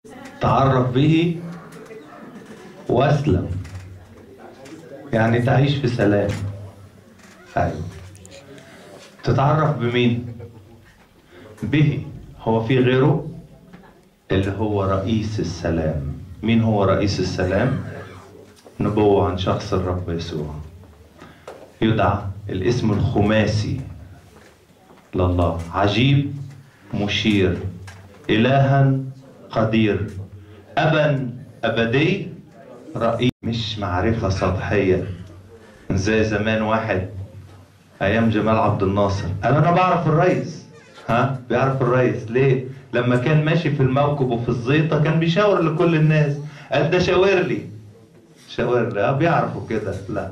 تعرف به واسلم يعني تعيش في سلام ايوه تتعرف بمين به هو في غيره اللي هو رئيس السلام مين هو رئيس السلام نبوة عن شخص الرب يسوع يدعى الاسم الخماسي لله عجيب مشير إلها قدير أبا أبدي رئيس مش معرفة سطحية زي زمان واحد أيام جمال عبد الناصر قال أنا بعرف الرئيس ها بيعرف الرئيس ليه؟ لما كان ماشي في الموكب وفي الزيطة كان بيشاور لكل الناس قال ده شاور لي شاور لي اه بيعرفوا كده لا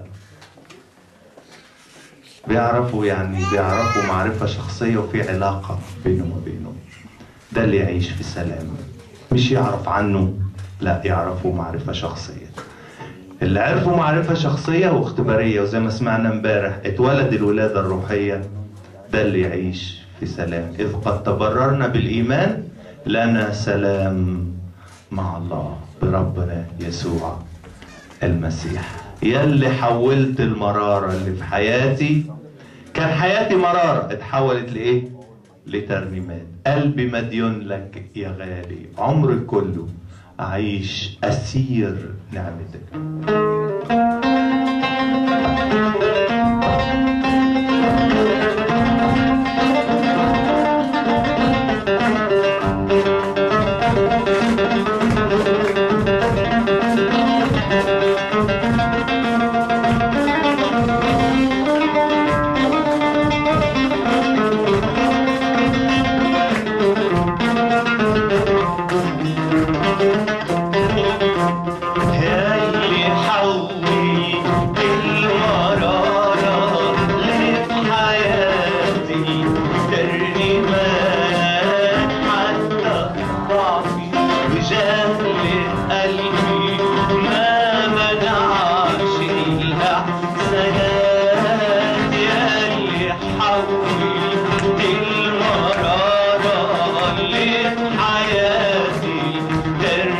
بيعرفوا يعني بيعرفوا معرفة شخصية وفي علاقة بينه وبينه ده اللي يعيش في سلام مش يعرف عنه لا يعرفوا معرفة شخصية اللي عرفوا معرفة شخصية واختبارية وزي ما سمعنا امبارح اتولد الولادة الروحية ده اللي يعيش في سلام إذ قد تبررنا بالإيمان لنا سلام مع الله بربنا يسوع المسيح يلي حولت المرارة اللي في حياتي كان حياتي مرارة اتحولت لإيه؟ لترنيمات قلبي مديون لك يا غالي عمري كله أعيش أسير نعمتك اللي حولي المرارة لك حياتي ترنيمات حتى ضعفي وجهل قلبي ما منعش الأحسنات يلي حولي المرارة لك حياتي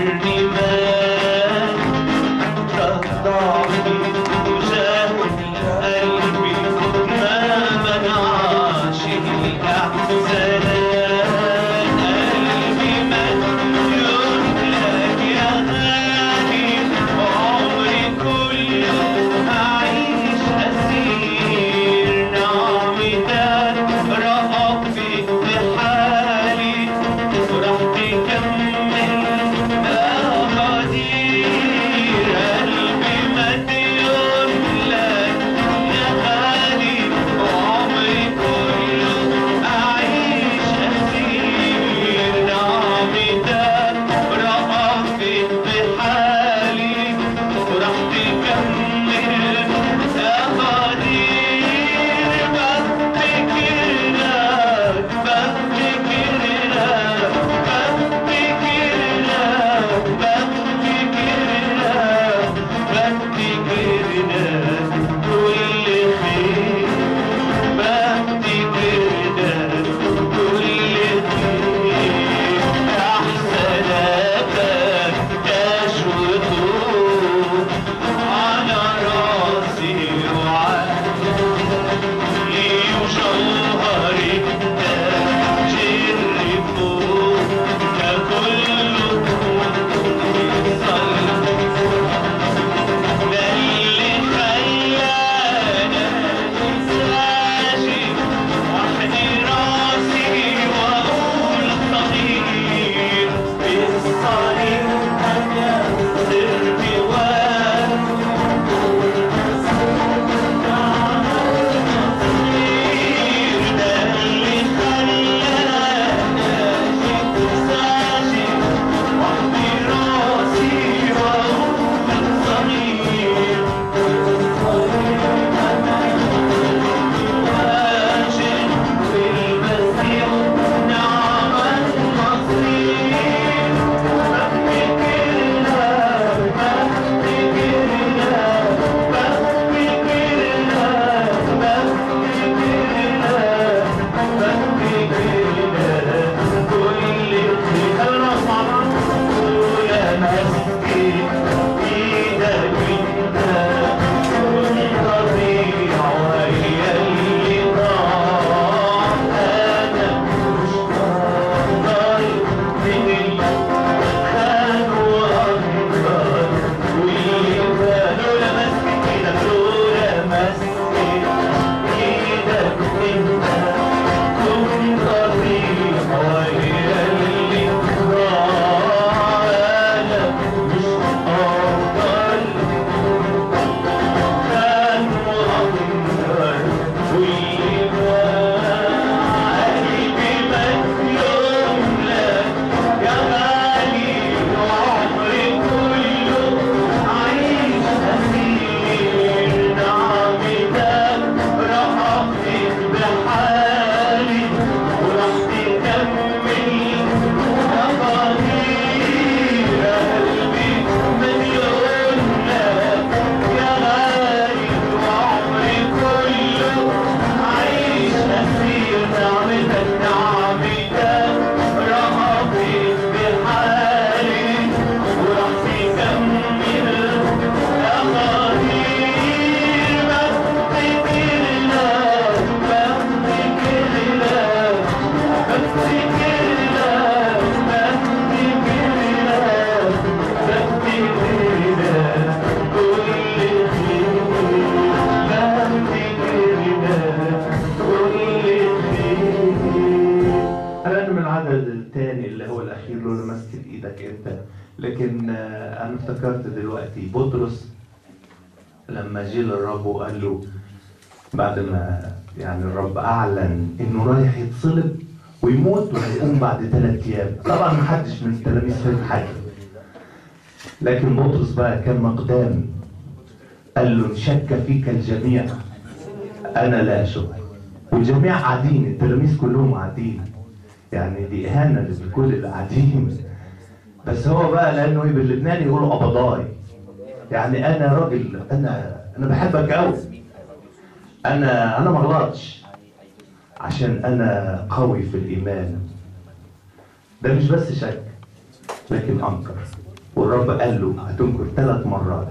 انت لكن آه، انا افتكرت دلوقتي بطرس لما جه للرب وقال له بعد ما يعني الرب اعلن انه رايح يتصلب ويموت وهيقوم بعد ثلاث ايام طبعا ما حدش من التلاميذ فهم حاجه لكن بطرس بقى كان مقدام قال له ان شك فيك الجميع انا لا اشك والجميع قاعدين التلاميذ كلهم قاعدين يعني دي اهانه لكل اللي قاعدين بس هو بقى لانه إيه باللبناني يقولوا قبضاي يعني انا راجل انا انا بحبك قوي انا انا ما غلطش عشان انا قوي في الايمان ده مش بس شك لكن انكر والرب قال له هتنكر ثلاث مرات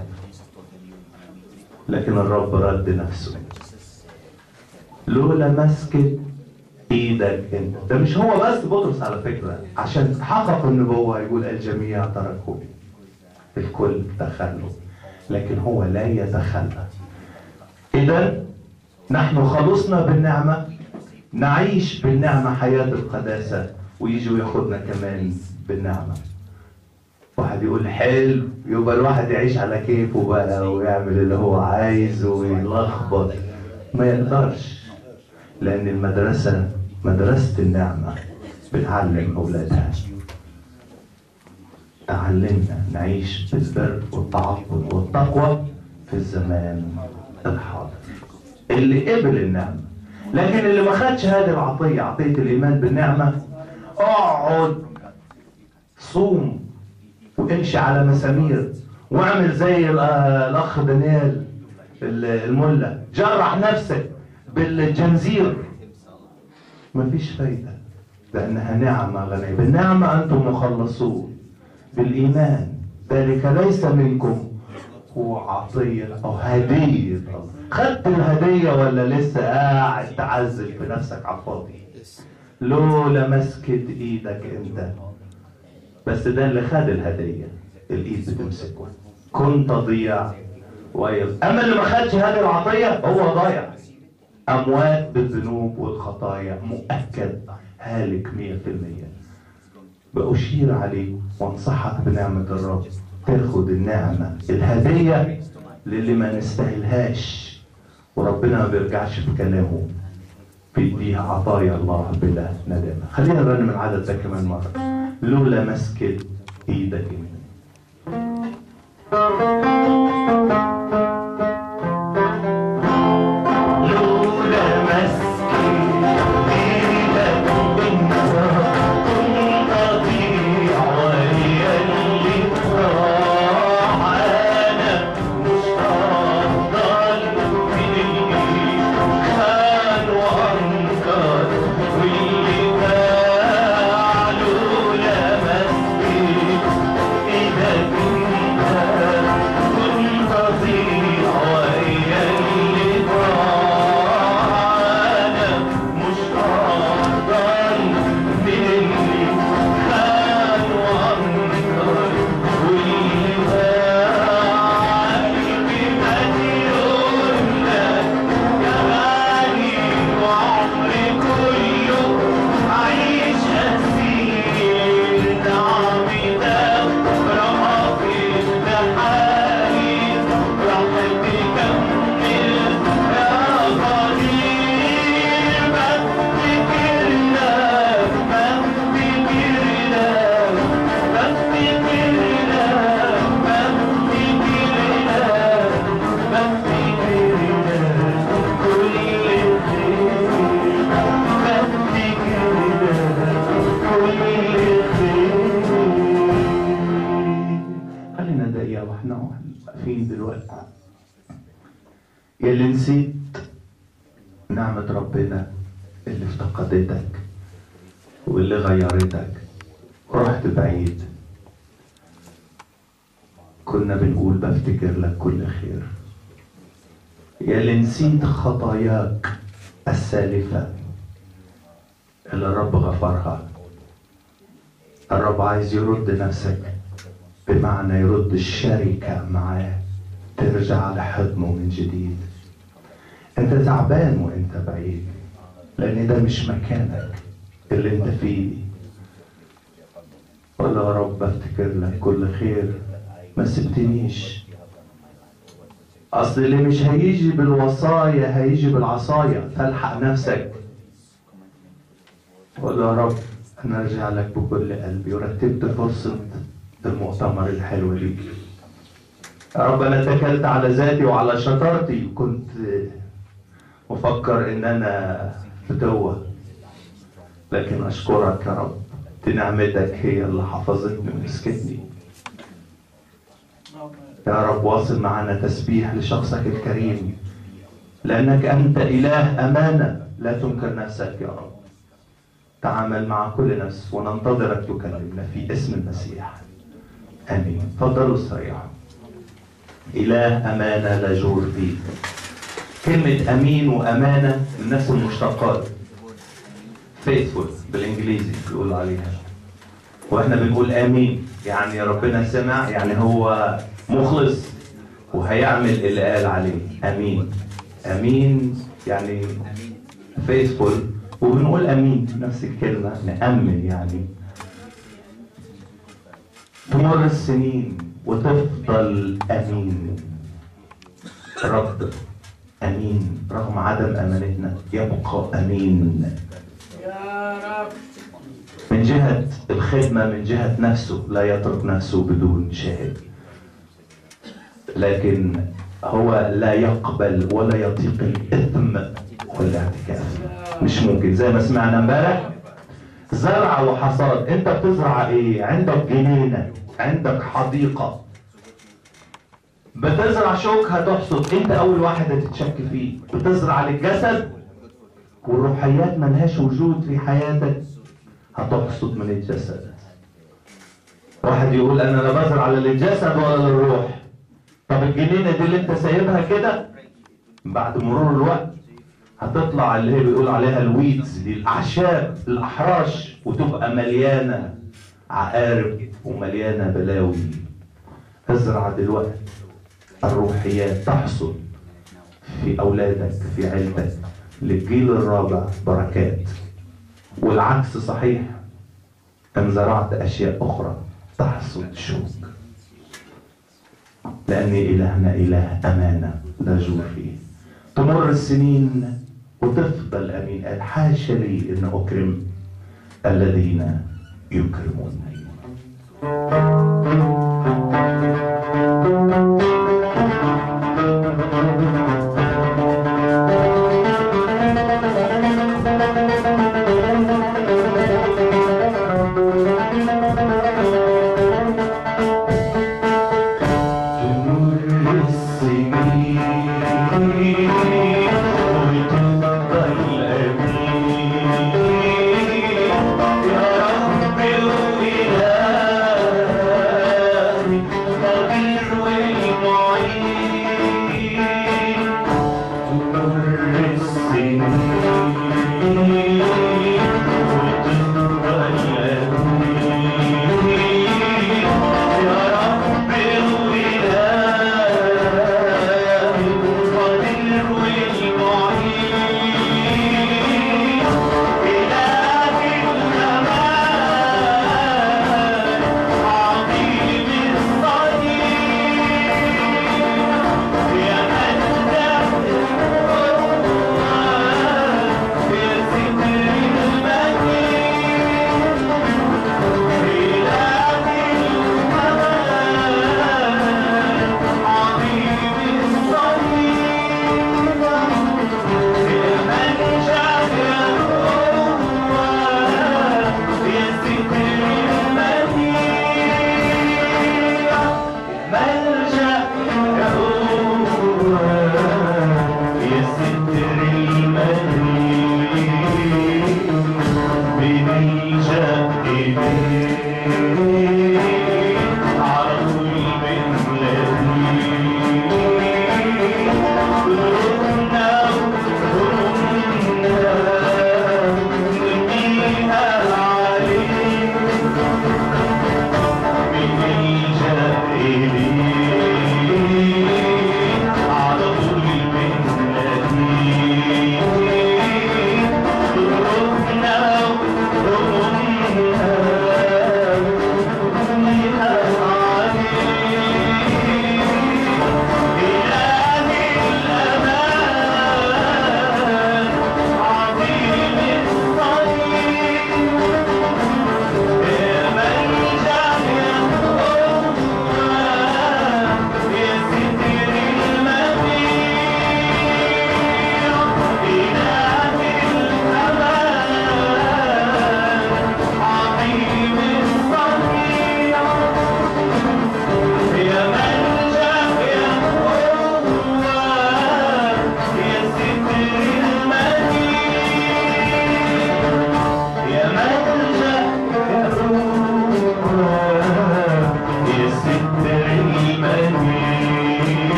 لكن الرب رد نفسه لولا مسكت ايدك انت ده مش هو بس بطرس على فكره عشان حقق النبوه يقول الجميع تركوني الكل تخلوا لكن هو لا يتخلى اذا نحن خلصنا بالنعمه نعيش بالنعمه حياه القداسه ويجي وياخدنا كمان بالنعمه واحد يقول حلو يبقى الواحد يعيش على كيفه بقى ويعمل اللي هو عايزه ويلخبط ما يقدرش لأن المدرسة مدرسة النعمة بتعلم أولادها تعلمنا نعيش بالبر والتعبد والتقوى في الزمان الحاضر اللي قبل النعمة لكن اللي ما خدش هذه العطية عطية الإيمان بالنعمة اقعد صوم وامشي على مسامير واعمل زي ال- الاخ دانيال ال- الملا جرح نفسك بالجنزير مفيش فايدة لأنها نعمة غنية بالنعمة أنتم مخلصون بالإيمان ذلك ليس منكم هو عطية أو هدية الله. خدت الهدية ولا لسه قاعد تعذب في نفسك على الفاضي لولا مسكت إيدك أنت بس ده اللي خد الهدية الإيد بتمسكه كنت تضيع ويض أما اللي ما خدش هذه العطية هو ضايع أموات بالذنوب والخطايا مؤكد هالك مية في المية بأشير عليك وانصحك بنعمة الرب تاخد النعمة الهدية للي ما نستاهلهاش وربنا ما بيرجعش في كلامه بيديها عطايا الله بلا ندامة خلينا نرنم العدد ده كمان مرة لولا مسكت ايدك لولا مسكين ايدك انت كنت اضيع وهي اللي راح انا مش هفضل من اللي خان وانكر واللي باع لولا مسكين ايدك انت كنت اضيع وهي اللي راح انا مش هفضل من اللي خان وانكر واللي باع قلبي مليون لك يا غالي وعمري كله عايش اسير نعمي ده رمقي لحالي راح تكمل يا قدير بفتكر لك بفتكر لك بفتكر لك بفتكر لك بفتكر لك كل خير بفتكر لك كل خير خلينا دقيقة واحنا واقفين دلوقتي يا اللي نسيت نعمة ربنا اللي افتقدتك واللي غيرتك ورحت بعيد كنا بنقول بفتكر لك كل خير يا اللي نسيت خطاياك السالفة اللي الرب غفرها الرب عايز يرد نفسك بمعنى يرد الشركة معاه ترجع على حضنه من جديد انت تعبان وانت بعيد لان ده مش مكانك اللي انت فيه قول له يا رب افتكر لك كل خير ما سبتنيش اصل اللي مش هيجي بالوصايا هيجي بالعصايا فالحق نفسك قول له يا رب انا ارجع لك بكل قلبي ورتبت فرصه المؤتمر الحلو ليك يا رب انا اتكلت على ذاتي وعلى شطارتي وكنت مفكر ان انا فتوه لكن اشكرك يا رب دي نعمتك هي اللي حفظتني ومسكتني يا رب واصل معنا تسبيح لشخصك الكريم لانك انت اله امانه لا تنكر نفسك يا رب تعامل مع كل نفس وننتظرك تكلمنا في اسم المسيح امين تفضلوا استريحوا اله امانه لا جور فيه كلمه امين وامانه من نفس المشتقات faithful بالانجليزي بيقولوا عليها واحنا بنقول امين يعني ربنا سمع يعني هو مخلص وهيعمل اللي قال عليه امين امين يعني faithful وبنقول امين نفس الكلمه نامن يعني تمر السنين وتفضل امين رب امين رغم عدم امانتنا يبقى امين من جهة الخدمة من جهة نفسه لا يترك نفسه بدون شاهد لكن هو لا يقبل ولا يطيق الإثم والاعتكاف مش ممكن زي ما سمعنا امبارح زرع وحصاد انت بتزرع ايه عندك جنينة عندك حديقة بتزرع شوك هتحصد انت اول واحد هتتشك فيه بتزرع للجسد والروحيات ملهاش وجود في حياتك هتحصد من الجسد واحد يقول انا لا بزرع لا للجسد ولا للروح طب الجنينه دي اللي انت سايبها كده بعد مرور الوقت هتطلع اللي هي بيقول عليها الويدز دي الاعشاب الاحراش وتبقى مليانه عقارب ومليانه بلاوي ازرع دلوقتي الروحيات تحصد في اولادك في عيلتك للجيل الرابع بركات والعكس صحيح ان زرعت اشياء اخرى تحصد شوك لان الهنا اله امانه لا جور فيه تمر السنين وتفضل امين قال حاشا لي ان اكرم الذين يكرمونني تمر السنين وتفضل أمين يا رب الإله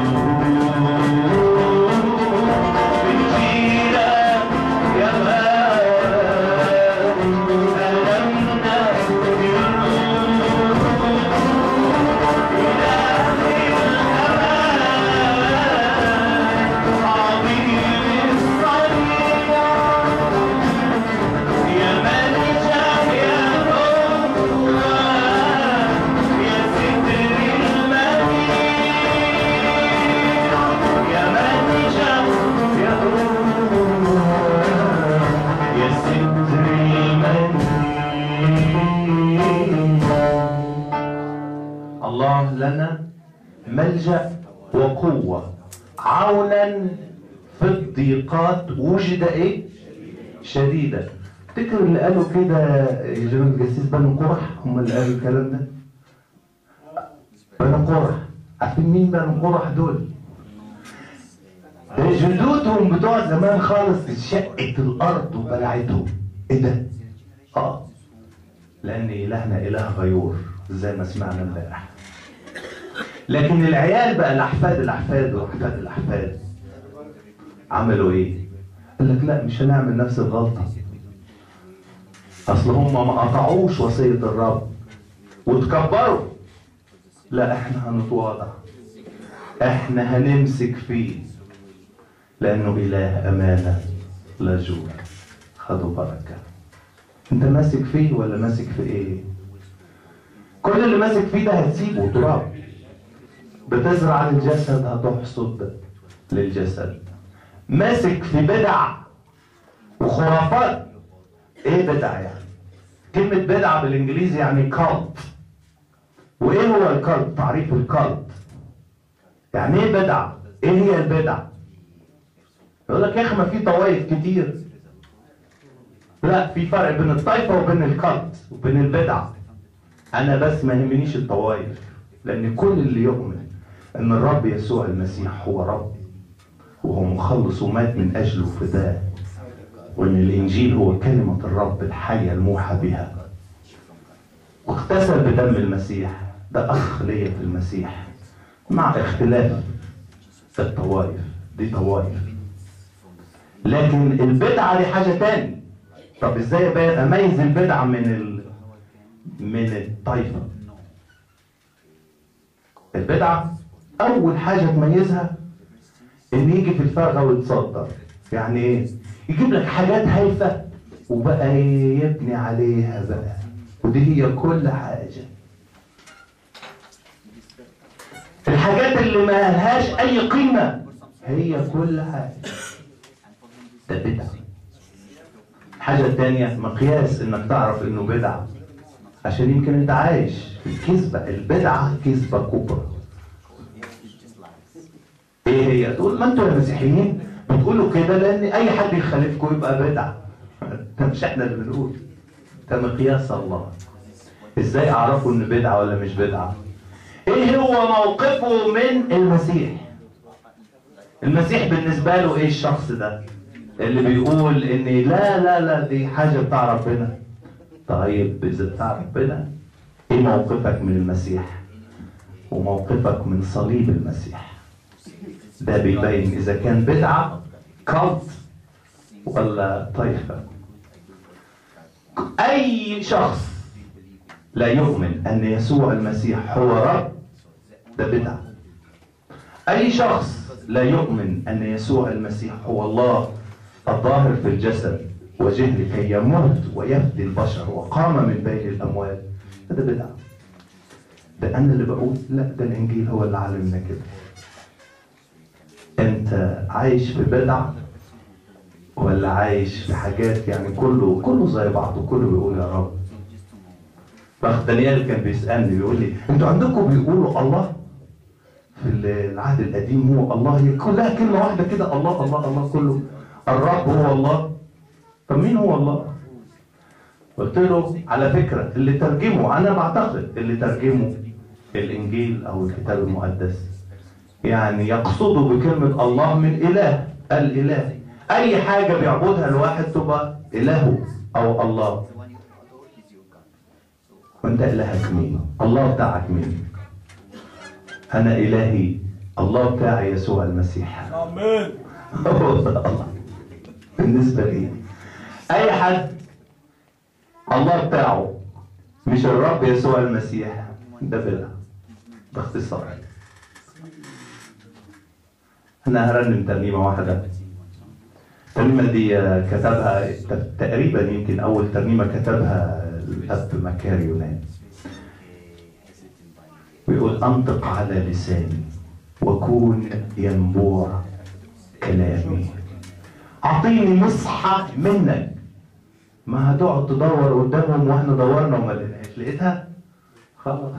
بنجيلك يا غالي سلامنا إلهي الأمان عظيم الصنيع يا ملجأ يا قوة يا ستر المنيع يا ملجأ يا قوة يا ستر المنيع الله لنا ملجأ وقوة عونا في الضيقات وجد ايه شديدة تفتكر اللي قالوا كده يا جماعة الجسيس بنو قرح هم اللي قالوا الكلام ده بنو قرح عارفين مين بنو قرح دول ده جدودهم بتوع زمان خالص شقت الارض وبلعتهم ايه ده اه لان الهنا اله غيور زي ما سمعنا امبارح لكن العيال بقى الاحفاد الاحفاد واحفاد الاحفاد عملوا ايه قال لك لا مش هنعمل نفس الغلطه اصل هم ما قطعوش وصيه الرب وتكبروا لا احنا هنتواضع احنا هنمسك فيه لانه اله امانه لا جوع خدوا بركه انت ماسك فيه ولا ماسك في ايه كل اللي ماسك فيه ده هتسيبه تراب بتزرع للجسد هتحصد للجسد ماسك في بدع وخرافات ايه بدع يعني كلمة بدعة بالانجليزي يعني كالت وايه هو الكالت تعريف الكالت يعني ايه بدعة ايه هي البدع يقول لك يا اخي ما في طوائف كتير لا في فرق بين الطائفة وبين الكالت وبين البدعة انا بس ما يهمنيش الطوائف لان كل اللي يؤمن ان الرب يسوع المسيح هو رب وهو مخلص ومات من اجله فداء وان الانجيل هو كلمة الرب الحية الموحى بها واغتسل بدم المسيح ده اخ ليا في المسيح مع اختلاف الطوائف دي طوائف لكن البدعة دي حاجة تاني طب ازاي بقى اميز البدعة من ال... من الطائفة البدعة اول حاجة تميزها ان يجي في الفرقة ويتصدر يعني ايه يجيب لك حاجات هايفة وبقى يبني عليها بقى ودي هي كل حاجة الحاجات اللي ما لهاش اي قيمة هي كل حاجة ده بدعة الحاجة التانية مقياس انك تعرف انه بدعة عشان يمكن انت عايش في الكذبة البدعة كذبة كبرى ايه هي تقول ما انتوا يا مسيحيين بتقولوا كده لان اي حد يخالفكم يبقى بدعة ده مش احنا اللي بنقول ده مقياس الله ازاي اعرفوا ان بدعة ولا مش بدعة ايه هو موقفه من المسيح المسيح بالنسبة له ايه الشخص ده اللي بيقول ان لا لا لا دي حاجة بتاع ربنا طيب اذا بتاع ربنا ايه موقفك من المسيح وموقفك من صليب المسيح ده بيبين اذا كان بدعة كالت ولا طائفة اي شخص لا يؤمن ان يسوع المسيح هو رب ده بدعة اي شخص لا يؤمن ان يسوع المسيح هو الله الظاهر في الجسد وجه لكي يموت ويفدي البشر وقام من بين الاموات هذا بدعة ده انا اللي بقول لا ده الانجيل هو اللي علمنا كده انت عايش في بدعة ولا عايش في حاجات يعني كله كله زي بعضه كله بيقول يا رب بخ دانيال كان بيسألني بيقول لي انتوا عندكم بيقولوا الله في العهد القديم هو الله هي كلها كلمة واحدة كده الله الله الله كله الرب هو الله طب مين هو الله؟ قلت له على فكرة اللي ترجمه أنا بعتقد اللي ترجمه الإنجيل أو الكتاب المقدس يعني يقصدوا بكلمة الله من إله الإله أي حاجة بيعبدها الواحد تبقى إلهه أو الله وأنت إلهك مين؟ الله بتاعك مين؟ أنا إلهي الله بتاع يسوع المسيح امين هو ده الله بالنسبة لي أي حد الله بتاعه مش الرب يسوع المسيح ده بلا باختصار أنا هرنم ترنيمة واحدة الترنيمة دي كتبها تقريبا يمكن أول ترنيمة كتبها الأب مكاري يونان ويقول أنطق على لساني وكون ينبوع كلامي أعطيني مسحة منك ما هتقعد تدور قدامهم واحنا دورنا وما لقيناهاش لقيتها خلاص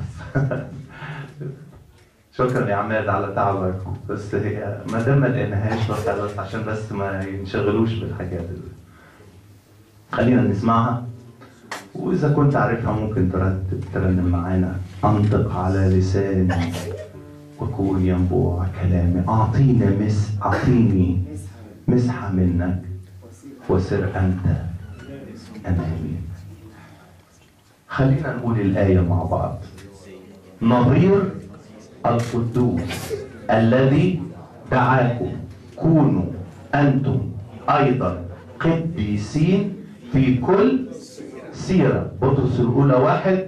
شكرا يا عماد على تعبك بس هي ما دام ما لقيناهاش خلاص عشان بس ما ينشغلوش بالحاجات دي خلينا نسمعها واذا كنت عارفها ممكن ترتب ترنم معانا انطق على لساني وكون ينبوع كلامي اعطينا مس اعطيني مسحه منك وسر انت امامي خلينا نقول الايه مع بعض نظير القدوس الذي دعاكم كونوا انتم ايضا قديسين في كل سيره بطرس الاولى واحد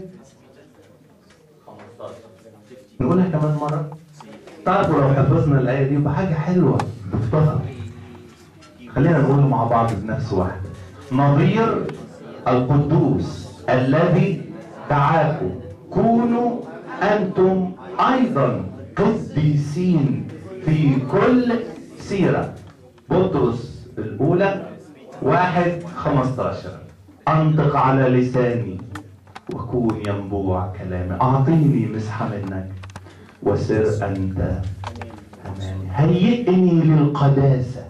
نقولها كمان مره تعرفوا لو حفظنا الايه دي يبقى حاجه حلوه نفتخر خلينا نقول مع بعض بنفس واحده نظير القدوس الذي دعاكم كونوا انتم ايضا قديسين في كل سيره بطرس الاولى واحد خمستاشر انطق على لساني وكون ينبوع كلامي اعطيني مسحه منك وسر انت امامي هيئني للقداسه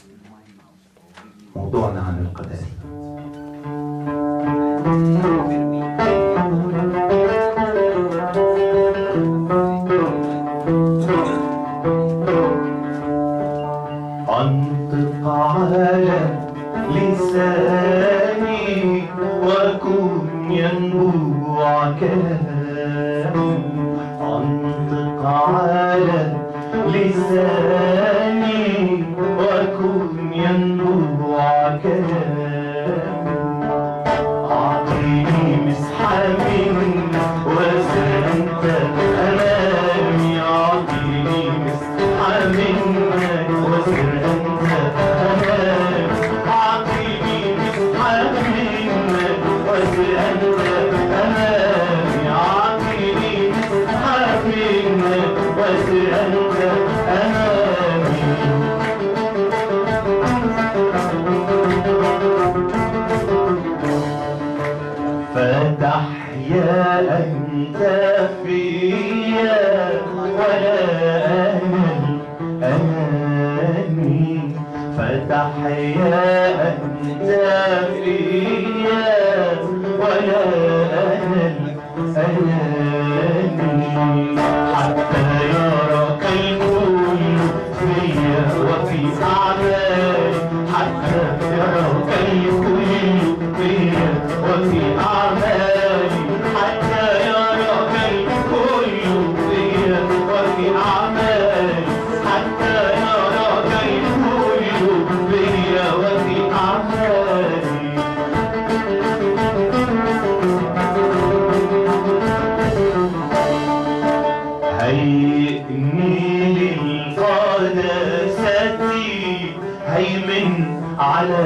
موضوعنا عن القداسه انطق على لساني وكن ينبوع كلامي انطق على لساني وكن ينبوع كلامي أعطيني مسحة منك وسر أنت أمامي أعطيني مسحة منك وسر أنت أمامي أعطيني مسحة منك وسر أنت أمامي أعطيني مسحة منك وسر أنت أمامي فتحيا أنت فيا ولا أنا الأناني فتحيا أنت فيا ولا أنا الأناني حتى يراك الكل فيا وفي أعمالي حتى يراك الكل فيا وفي أعمالي حتى يراك الكل فيا وفي أعمالي حتى يراك الكل فيا وفي أعمالي هيئني للقداسة هيمن على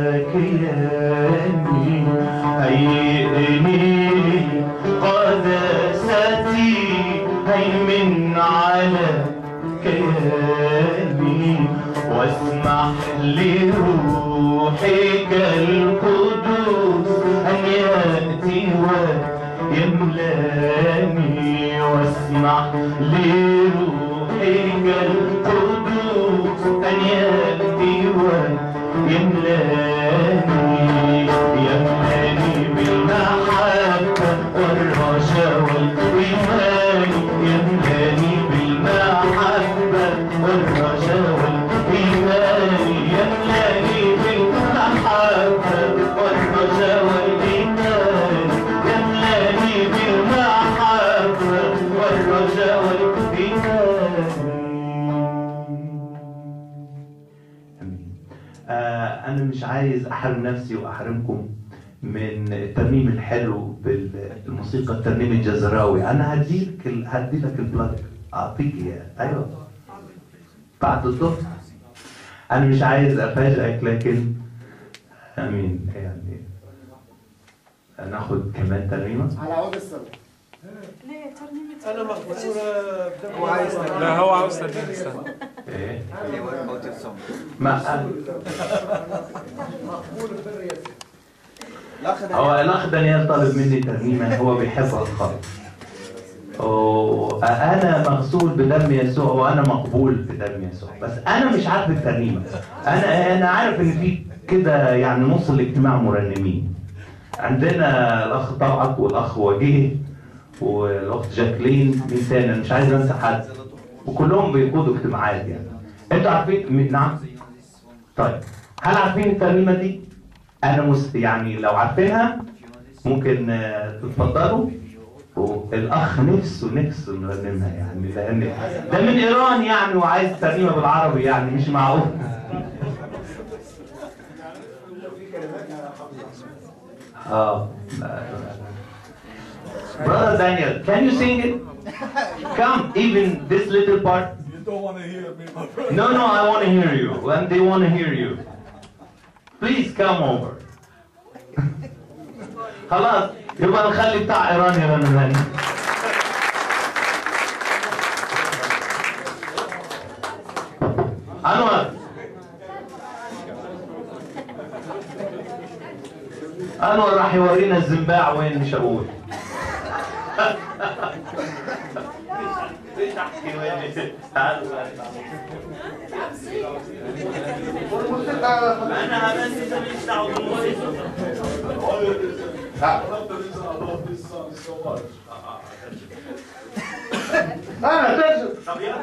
كياني هيئني للقداسة هيمن على كياني واسمح لروحك القدوس أن يأتي ويملاني واسمح لروحك القدوس أن يأتي ويملاني يملاني بالمحبة والرجاء والإيمان يملاني بالمحبة والرجاء والإيمان يملاني بالمحبة والرجاء والإيمان يملاني بالمحبة والرجاء والإيمان انا مش عايز احرم نفسي واحرمكم من الترنيم الحلو بالموسيقى الترنيم الجزراوي انا هديك ال- هدي لك البلاج اعطيك اياه ايوه بعد الظهر انا مش عايز افاجئك لكن امين يعني ناخد كمان ترنيمه على عود السبت ليه ترنيمة انا مغفور بدم عايز لا هو عاوز ترنيم استنى ايه ما هو الاخ دانيال طالب مني ترنيمه هو بيحبها خالص انا مغسول بدم يسوع وانا مقبول بدم يسوع بس انا مش عارف الترنيمه انا انا عارف ان في كده يعني نص الاجتماع مرنمين عندنا الاخ طلعت والاخ وجيه والاخت جاكلين مين تاني أنا مش عايز انسى حد وكلهم بيقودوا اجتماعات يعني انتوا عارفين م- نعم طيب هل عارفين الترنيمه دي انا مس... يعني لو عارفينها ممكن آه، تتفضلوا والاخ نفسه نفسه نرنمها يعني لان ده من ايران يعني وعايز ترنيمه بالعربي يعني مش معقول اه Brother Daniel, can you sing it? Come, even this little part. You don't want to hear me, my brother. No, no, I want to hear you, and they want to hear you. Please come over. خلاص يبقى نخلي بتاع ايران يرنمها انور انور راح يورينا الزنباع وين مش هقول ليش احكي وين تعالوا والموسيقى انا بس ماليش دعوه بالموسيقى انا ترجم طب يلا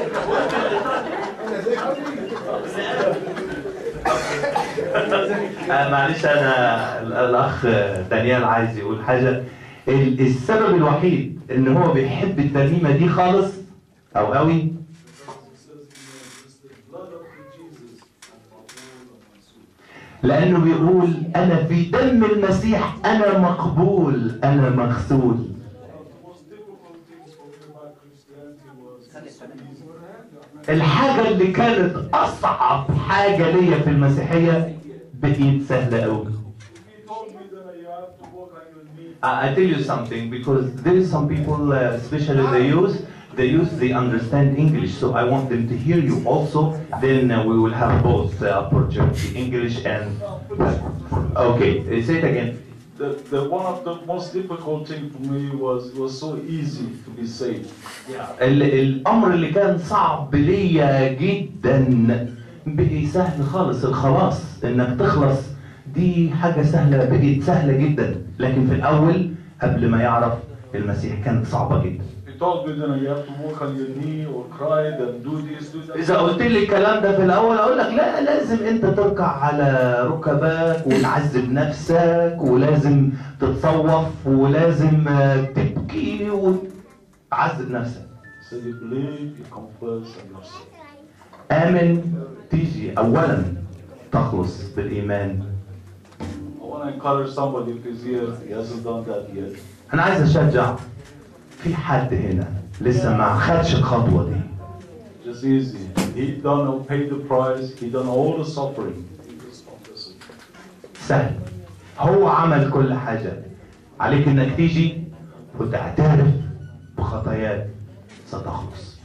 آه، معلش انا ال- الاخ دانيال عايز يقول حاجه ال- السبب الوحيد ان هو بيحب الترنيمه دي خالص او قوي لانه بيقول انا في دم المسيح انا مقبول انا مغسول الحاجة اللي كانت أصعب حاجة ليا في المسيحية بقيت سهلة أوي. I I tell you something because there is some people, uh, especially the youth, the youth they understand English, so I want them to hear you also. Then uh, we will have both uh, opportunity, English and. Okay, uh, say it again. The, the one of the most difficult thing for me was it was so easy to be saved. ال- الامر اللي كان صعب ليا جدا بقي سهل خالص الخلاص انك تخلص دي حاجة سهلة بقت سهلة جدا لكن في الاول قبل ما يعرف المسيح كانت صعبة جدا He told me that you have to walk on your knee or cry and do this, do that. اذا قلت لي الكلام ده في الاول اقول لك لا لازم انت تركع على ركبك وتعذب نفسك ولازم تتصوف ولازم آه، تبكي وتعذب نفسك So you believe, you confess, and you're saved. آمن تيجي أولا تخلص بالإيمان I want to encourage somebody if he's here, he hasn't done that yet. أنا عايز أشجع في حد هنا لسه ما خدش الخطوة دي Just easy. He done paid the price, he done all the suffering. He just confess it. سهل هو عمل كل حاجة عليك إنك تيجي وتعترف بخطاياك ستخلص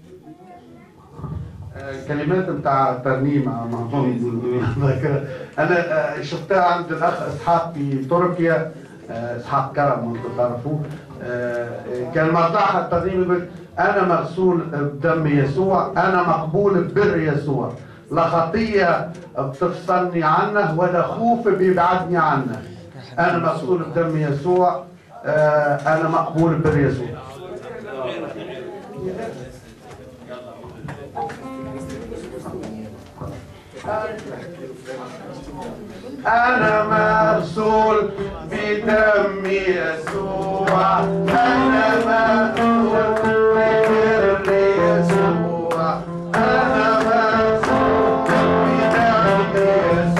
كلمات بتاع ترنيمة ذاكرة أنا آه، شفتها عند الأخ إسحاق في تركيا آه، إسحاق كرم أنتم تعرفوه آه، كان مرتاح الترنيمة يقول أنا مغسول بدم يسوع أنا مقبول ببر يسوع لا خطية بتفصلني عنه ولا خوف بيبعدني عنه أنا مغسول بدم يسوع آه، أنا مقبول ببر يسوع أنا مغسول بدم يسوع أنا مغسول ببر يسوع أنا مغسول بدم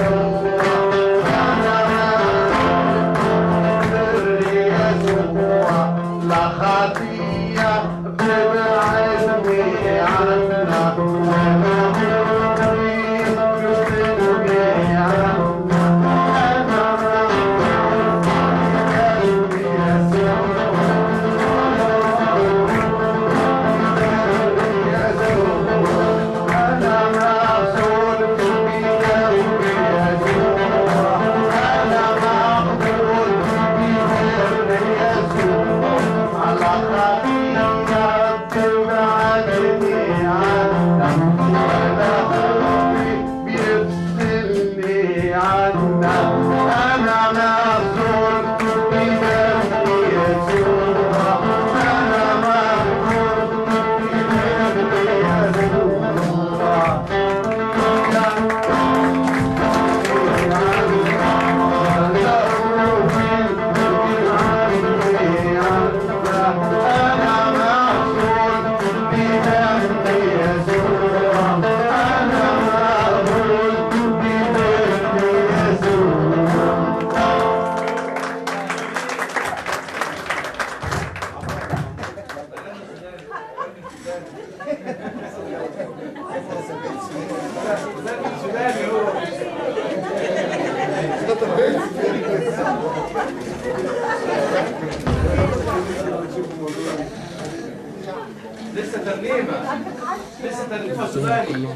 لسه ترنيمه لسه ترنيمه سوداني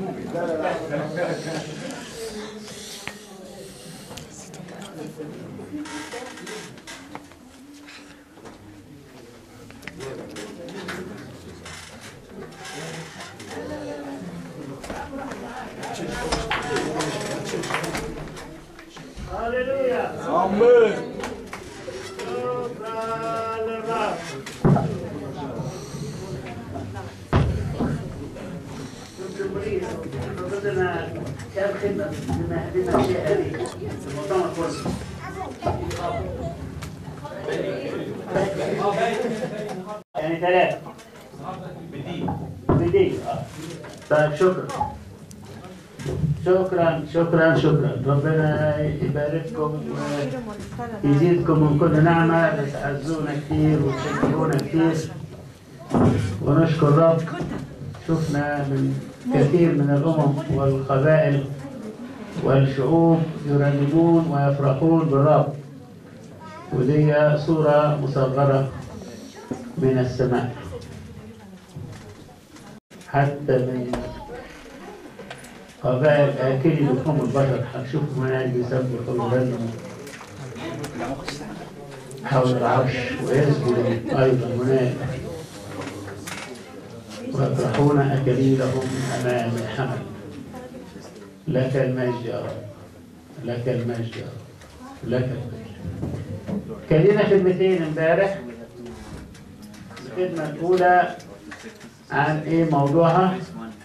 هللويا امين شكرا للرب بدنا كم خدمة بما بما في هذه المؤتمر كله يعني ثلاثة بدي آه. طيب شكرا شكرا شكرا شكرا ربنا يبارككم ويزيدكم من كل نعمة بتعزونا كثير وتشكرونا كثير ونشكر رب شفنا من كثير من الأمم والقبائل والشعوب يرنمون ويفرحون بالرب ودي صورة مصغرة من السماء حتى من قبائل آكلي لحوم البشر هتشوفوا هناك بيسبحوا ويغنوا حول العرش ويسجدوا أيضا هناك ويطرحون أكاليلهم أمام الحمل لك المجد يا رب لك المجد يا رب لك المجد كان لنا خدمتين امبارح الخدمة الأولى عن إيه موضوعها؟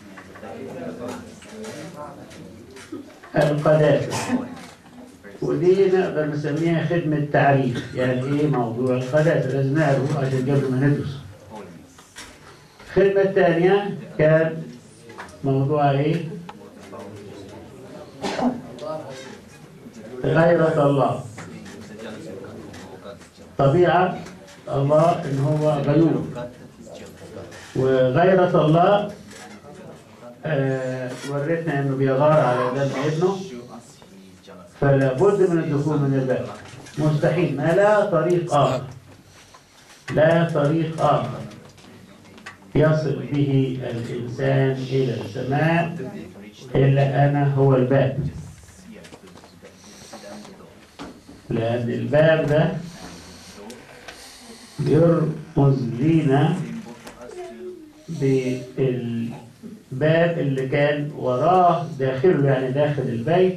القداسة ودي نقدر نسميها خدمة تعريف يعني إيه موضوع القداسة لازم نعرفه عشان قبل ما ندرس الخدمة الثانية كان موضوع إيه؟ غيرة الله طبيعة الله إن هو غيور وغيرة الله آه وريتنا إنه بيغار على دم ابنه فلا بد من الدخول من الباب مستحيل ما لا طريق آخر لا طريق آخر يصل به الإنسان إلى السماء إلا أنا هو الباب لأن الباب ده بيرمز لينا بالباب اللي كان وراه داخله يعني داخل البيت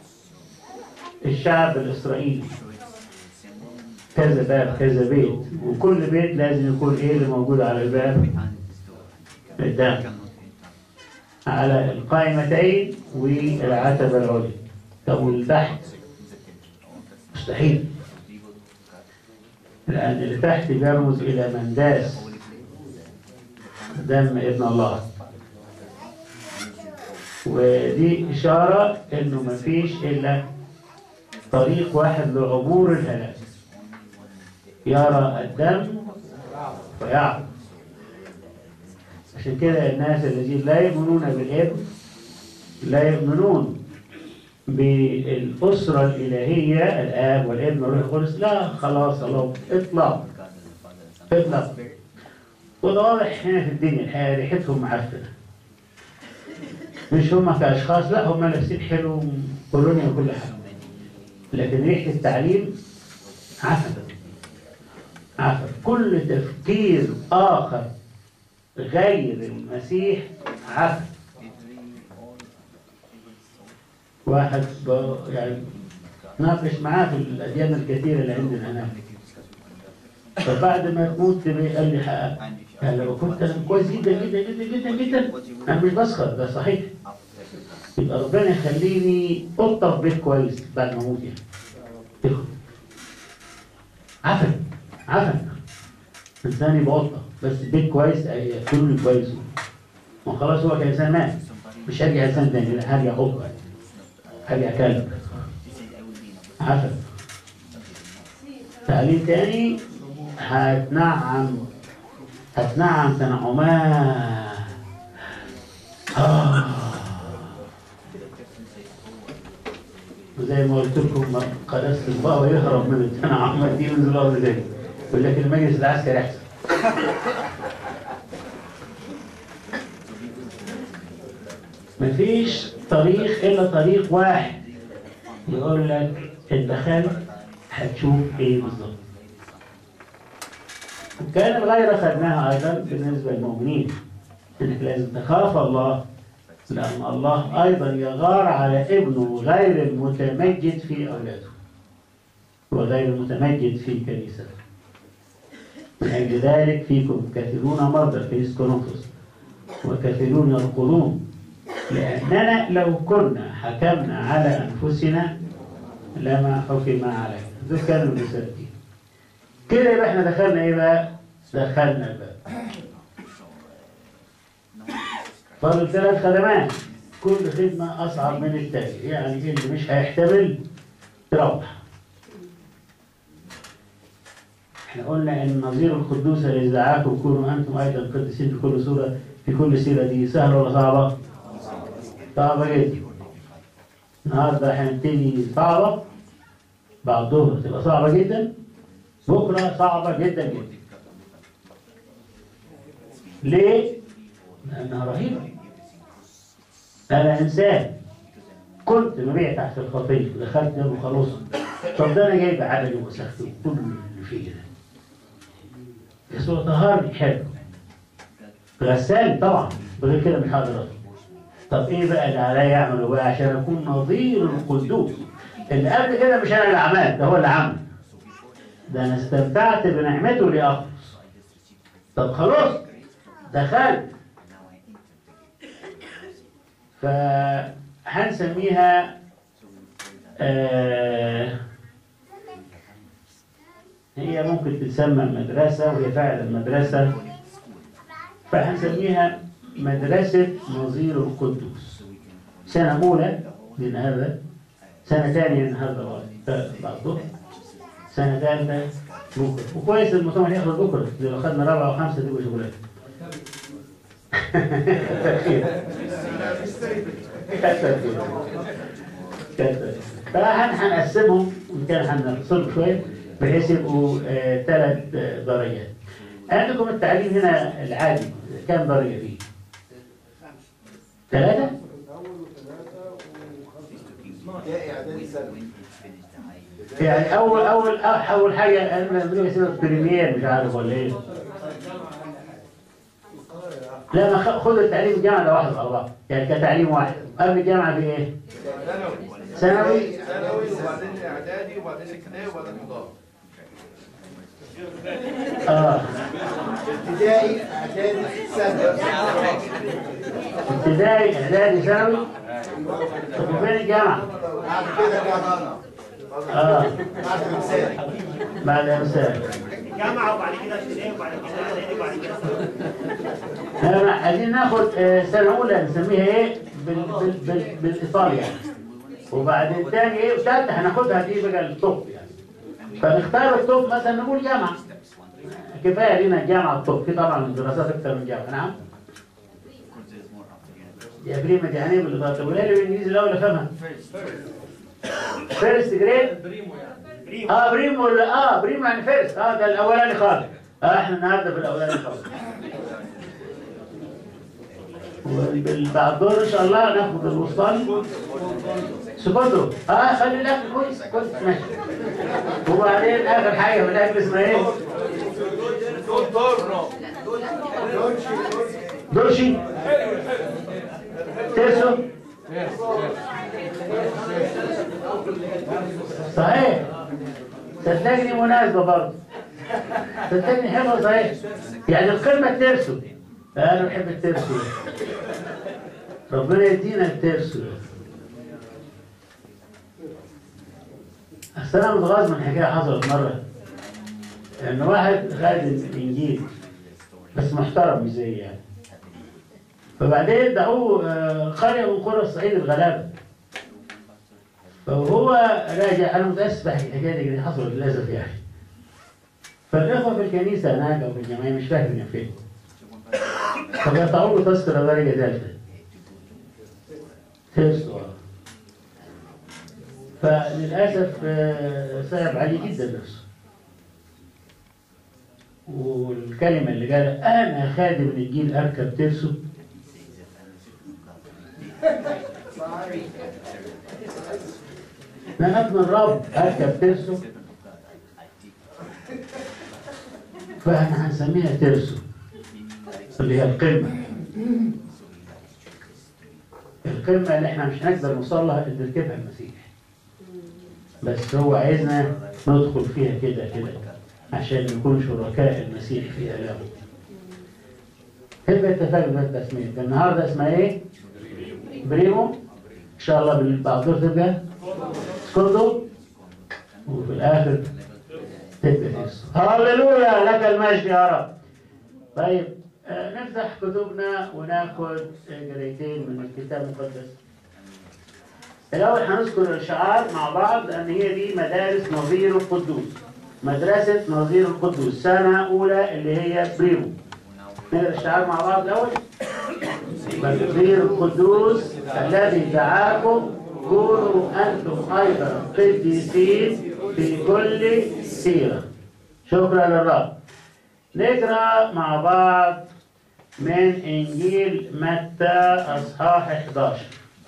الشعب الإسرائيلي كذا باب كذا بيت وكل بيت لازم يكون ايه اللي موجود على الباب الداخل على القائمتين والعتبة العليا طب والتحت مستحيل لأن اللي تحت بيرمز إلى من داس دم ابن الله ودي إشارة إنه مفيش إلا طريق واحد لعبور الهلاك يرى الدم فيعرف عشان كده الناس الذين لا يؤمنون بالابن لا يؤمنون بالأسرة الإلهية الآب والابن والروح القدس لا خلاص الله إطلاق إطلاق وده واضح هنا في الدنيا الحقيقة ريحتهم معفنة مش هم كأشخاص لا هم لابسين حلو كولونيا وكل حاجة لكن ريحة التعليم عفن عفن كل تفكير آخر غير المسيح عفن واحد ب- يعني ناقش معاه في الأديان الكثيرة اللي عندنا هناك فبعد ما تموت قال لي حق قال لو كنت انا كويس جدا جدا جدا جدا جدا انا مش بسخر ده صحيح يبقى ربنا يخليني قطه في بيت كويس بعد ما اموت يعني ياخد. عفن عفن انسان يبقى قطه بس بيت كويس ياكلوني كويس وخلاص هو كانسان مات مش هرجع انسان تاني لا هرجع قطه يعني. هرجع كلب عفن تعليم تاني هتنعم هتنعم تنعمات آه. وزي ما قلت لكم قداسة البقى يهرب من التنعمات دي من الأرض تاني يقول لك المجلس العسكري أحسن مفيش طريق إلا طريق واحد يقول لك الدخل هتشوف إيه بالظبط كان الغيرة خدناها أيضا بالنسبة للمؤمنين إنك لازم تخاف الله لأن الله أيضا يغار على ابنه غير المتمجد في أولاده وغير المتمجد في كنيسته من أجل ذلك فيكم كثيرون مرضى في كورنثوس وكثيرون يرقدون لأننا لو كنا حكمنا على أنفسنا لما حكم علينا دول كانوا المسلمين كده يبقى احنا دخلنا ايه بقى؟ دخلنا الباب فاضل ثلاث خدمات كل خدمة أصعب من التانية يعني اللي مش هيحتمل تروح احنا قلنا ان نظير القدوس الذي دعاكم كونوا انتم ايضا قديسين في كل سوره في كل سيره دي سهله ولا صعبه؟ صعبه جدا النهارده هنبتدي صعبه بعد الظهر تبقى صعبه جدا بكره صعبه جدا جدا ليه؟ لانها رهيبه انا انسان كنت مبيع تحت الخطيه ودخلت نار وخلصت طب ده انا جايب عدد وسخت وكل اللي فيه ده يسوع طهرني حلو غسالي طبعا بغير كده مش هقدر أطلع. طب ايه بقى اللي عليا اعمله بقى عشان اكون نظير القدوس اللي قبل كده مش انا اللي عملت ده هو اللي عمل ده انا استمتعت بنعمته لاخلص طب خلاص دخلت فهنسميها آه هي ممكن تتسمى مدرسة وهي فعلا مدرسة فهنسميها مدرسة نظير القدوس سنة أولى للنهاردة سنة ثانية النهاردة بعد الظهر سنة ثالثة بكرة وكويس المؤتمر ياخد بكرة لو خدنا رابعة وخمسة تبقى شغلانة كتر خير. كتر خير. فهنقسمهم وإن كان هنفصلهم شوية بحيث يبقوا ثلاث درجات. عندكم التعليم هنا العادي كم درجة فيه؟ ثلاثة؟ يعني أول أول أول حاجة أنا بنقول اسمها بريمير مش عارف ولا إيه؟ لا ما خ- خد التعليم الجامعة ده واحد أربعة يعني كتعليم واحد قبل الجامعة في إيه؟ ثانوي ثانوي وبعدين اعدادي وبعدين ابتدائي وبعدين حضانه آه ابتدائي اعدادي ثانوي ابتدائي إعدادي ثانوي طب وفين الجامعة؟ بعد كده جامعة آه بعد مثال بعد مثال جامعة وبعد كده ابتدائي وبعد كده اعدادي وبعد كده ثانوي. احنا عايزين ناخد آه، سنة أولى نسميها إيه؟ بال بال بال بالإيطالي يعني وبعدين تاني إيه؟ وتالتة هناخدها دي بقى الطب يعني فنختار الطب مثلا نقول جامعة كفاية لنا الجامعة الطب في طبعا دراسات أكثر من جامعة نعم دي اجريمنت يعني ايه بالإضافة؟ طب قولها لي بالانجليزي الاول افهمها فيرست جريد بريمو يعني بريمو اه بريمو ولا اه بريمو يعني فيرست اه ده الاولاني خالص اه احنا النهارده في الاولاني خالص وبعد دور ان شاء الله ناخد الوسطاني سكوتو اه خلي الاكل كويس كويس ماشي وبعدين اخر حاجه في الاكل اسمها ايه؟ دورنو دوشي تيرسو صحيح صدقني مناسبة برضه صدقني حلوة صحيح يعني القمة الترسو أنا بحب الترسو ربنا يدينا الترسو أصل أنا متغاظ من حكاية حصلت مرة إن واحد خادم إنجيل بس محترم مش زي يعني فبعدين دعوه آه، قرية من قرى الصعيد الغلابة فهو راجع أنا متأسف على الحكاية دي حصلت للأسف يعني فالإخوة في الكنيسة هناك أو في الجمعية مش فاكر كان فين فقطعوا له تذكرة درجة ثالثة تيرس فللأسف آه، صعب عليه جدا نفسه والكلمة اللي قالها أنا خادم الإنجيل أركب ترسو أنا ابن الرب أركب ترسو فاحنا هنسميها ترسو اللي هي القمة القمة اللي احنا مش هنقدر نوصل لها اللي ركبها المسيح بس هو عايزنا ندخل فيها كده كده عشان نكون شركاء المسيح في آلامه كيف اتفقنا بالتسمية النهارده اسمها ايه؟ بريمو ان شاء الله بالبعضور تبقى سكوتو وفي الاخر تبقى تيسو هللويا لك المجد يا رب طيب آه، نفتح كتبنا وناخد قريتين من الكتاب المقدس الأول هنذكر الشعار مع بعض أن هي دي مدارس نظير القدوس مدرسة نظير القدوس سنة أولى اللي هي بريمو نقرا الشعار مع بعض الأول نظير القدوس الذي دعاكم كونوا أنتم أيضا قديسين في كل سيرة شكرا للرب نقرا مع بعض من إنجيل متى أصحاح 11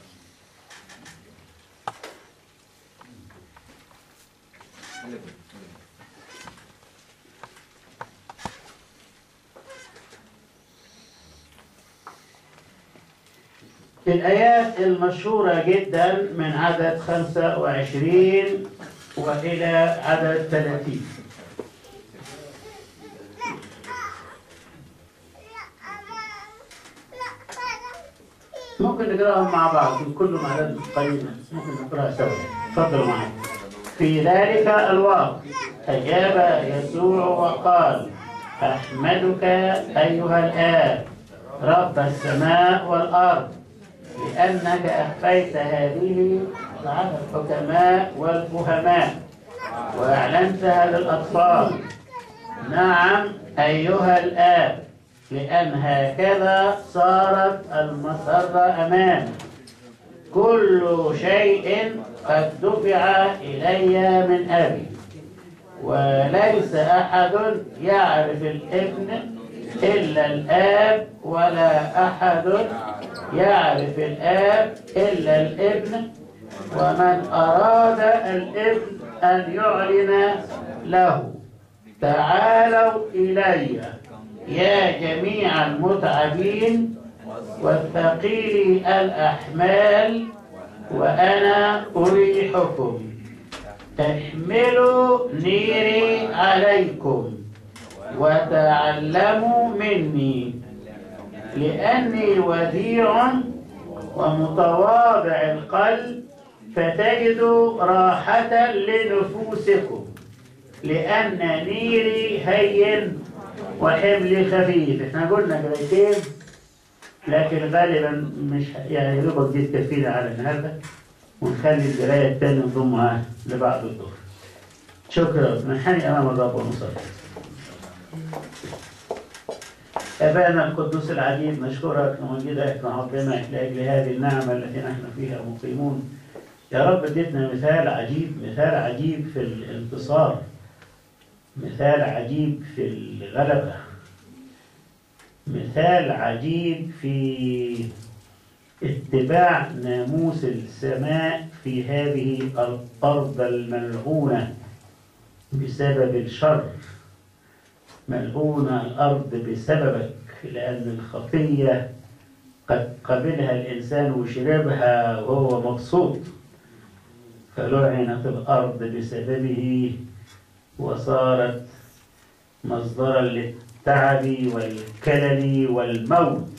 الآيات المشهورة جدا من عدد 25 وإلى عدد 30 ممكن نقراهم مع بعض كلهم عدد قليل ممكن نقراها سوا تفضلوا معي في ذلك الوقت أجاب يسوع وقال أحمدك أيها الآب رب السماء والأرض لأنك أخفيت هذه على الحكماء والفهماء وأعلنتها للأطفال نعم أيها الآب لأن هكذا صارت المسرة أمامي كل شيء قد دفع إلي من أبي وليس أحد يعرف الابن إلا الآب ولا أحد يعرف الآب إلا الابن ومن أراد الابن أن يعلن له تعالوا إلي يا جميع المتعبين والثقيل الأحمال وأنا أريحكم احملوا نيري عليكم وتعلموا مني لأني وديع ومتواضع القلب فتجدوا راحة لنفوسكم لأن نيري هين وحملي خفيف احنا قلنا قريتين لكن غالبا مش يعني دوبك دي تكفينا على النهارده ونخلي القرايه الثانيه نضمها لبعض الظهر شكرا ننحني امام الرب ونصلي أبانا القدوس العجيب نشكرك نمجدك نعظمك لأجل هذه النعمة التي نحن فيها مقيمون يا رب اديتنا مثال عجيب مثال عجيب في الانتصار مثال عجيب في الغلبة مثال عجيب في اتباع ناموس السماء في هذه الأرض الملعونة بسبب الشر ملعونة الأرض بسببك لأن الخطية قد قبلها الإنسان وشربها وهو مبسوط فلعنت الأرض بسببه وصارت مصدرا للتعب والكلل والموت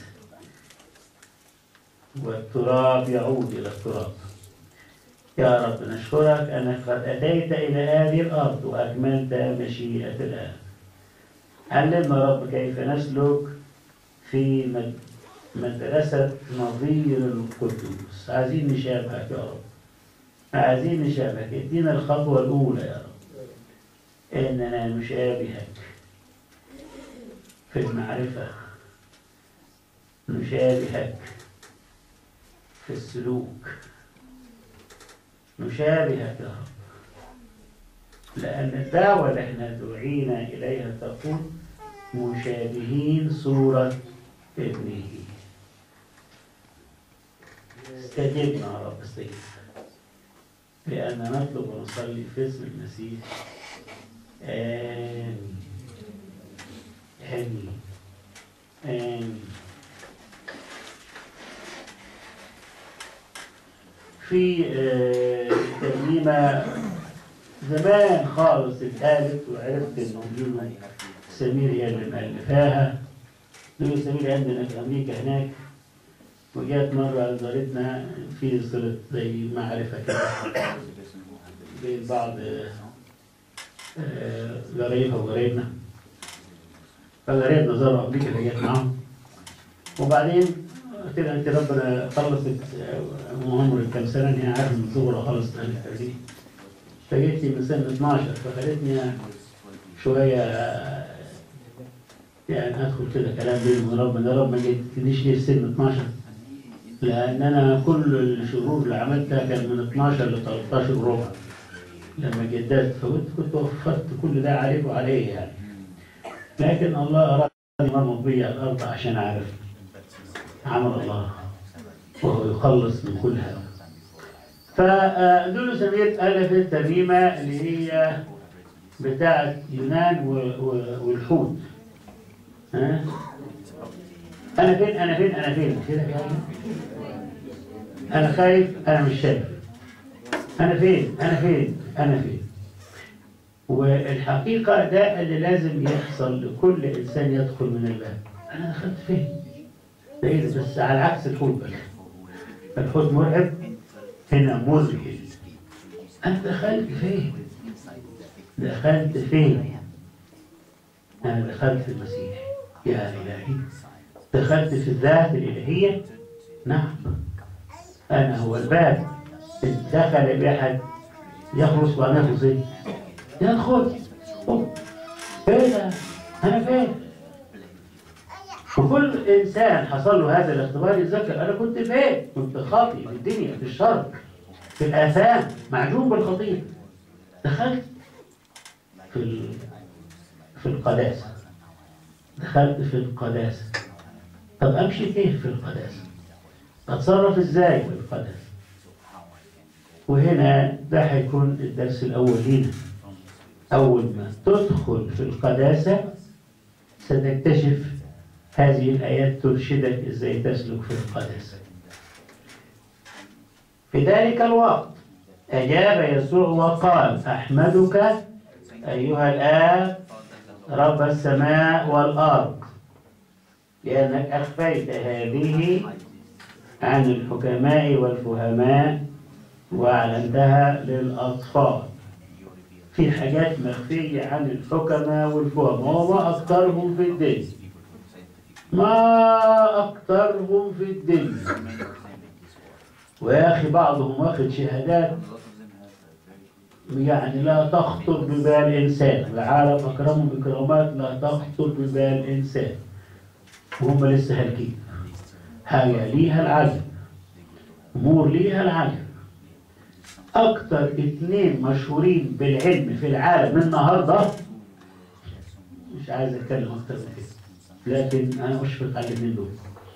والتراب يعود إلى التراب يا رب نشكرك أنك قد أتيت إلى هذه الأرض وأكملت مشيئة الآب علمنا رب كيف نسلك في مد- مدرسة نظير القدوس عايزين نشابهك يا رب عايزين نشابهك ادينا الخطوة الأولى يا رب إننا نشابهك في المعرفة نشابهك في السلوك نشابهك يا رب لأن الدعوة اللي احنا دعينا إليها تقول مشابهين صورة ابنه استجبنا يا رب استجب لأن نطلب ونصلي في اسم المسيح آمين آمين آمين في آه، ترنيمة زمان خالص اتقالت وعرفت انه دي سمير هي اللي مألفاها دول سمير عندنا في امريكا هناك وجات مرة زارتنا في صلة زي معرفة كده بين بعض آه، قرايبها وقرايبنا فقرايبنا زاروا امريكا اللي جت معاهم وبعدين قلت لها انت ربنا خلصت مهمة كام سنة هي عارف من صغرها خلصت انا التربية فجيت لي من سنة 12 فخلتني شوية يعني ادخل كده كلام بيني وبين ربنا يا رب ما جيتنيش ليه في سن 12 لان انا كل الشهور اللي عملتها كان من 12 ل 13 وربع لما جددت فكنت كنت وفرت كل ده عليك وعليه يعني لكن الله ارادني مرمط بيا على الارض عشان اعرف عمل الله وهو يخلص من كل هذا فدول سمير ألفت ترنيمة اللي هي بتاعة يونان و- و- والحوت ها؟ أنا فين أنا فين أنا فين كده في حاجة؟ أنا خايف أنا مش شايف أنا فين أنا فين أنا فين والحقيقة ده اللي لازم يحصل لكل إنسان يدخل من الباب أنا دخلت فين؟ ده إيه ده؟ بس على عكس الحوت بقى الحوت مرعب هنا مذهل أنت دخلت فين؟ دخلت فين؟ أنا دخلت في المسيح يا إلهي دخلت في الذات الإلهية نعم أنا هو الباب إن دخل بأحد يخلص وأنا يخلص إيه؟ يدخل أوه. فين أنا؟ أنا فين؟ وكل إنسان حصل له هذا الاختبار يتذكر أنا كنت فين؟ كنت خاطي في الدنيا في الشر في الآثام معجون بالخطية دخلت في ال... في القداسة دخلت في القداسة طب أمشي كيف في القداسة؟ أتصرف إزاي في القداسة؟ وهنا ده هيكون الدرس الأول لينا أول ما تدخل في القداسة ستكتشف هذه الآيات ترشدك إزاي تسلك في القداسة في ذلك الوقت أجاب يسوع وقال أحمدك أيها الآب رب السماء والأرض لأنك أخفيت هذه عن الحكماء والفهماء وأعلنتها للأطفال في حاجات مخفية عن الحكماء والفهماء وما أكثرهم في الدنيا ما أكثرهم في الدنيا ويا أخي بعضهم واخد شهادات يعني لا تخطر ببال إنسان العالم أكرمهم إكرامات لا تخطر ببال إنسان وهم لسه هالكين حاجة ليها العجب أمور ليها العجب أكتر اتنين مشهورين بالعلم في العالم النهاردة مش عايز أتكلم أكتر من كده لكن أنا أشفق على الاثنين دول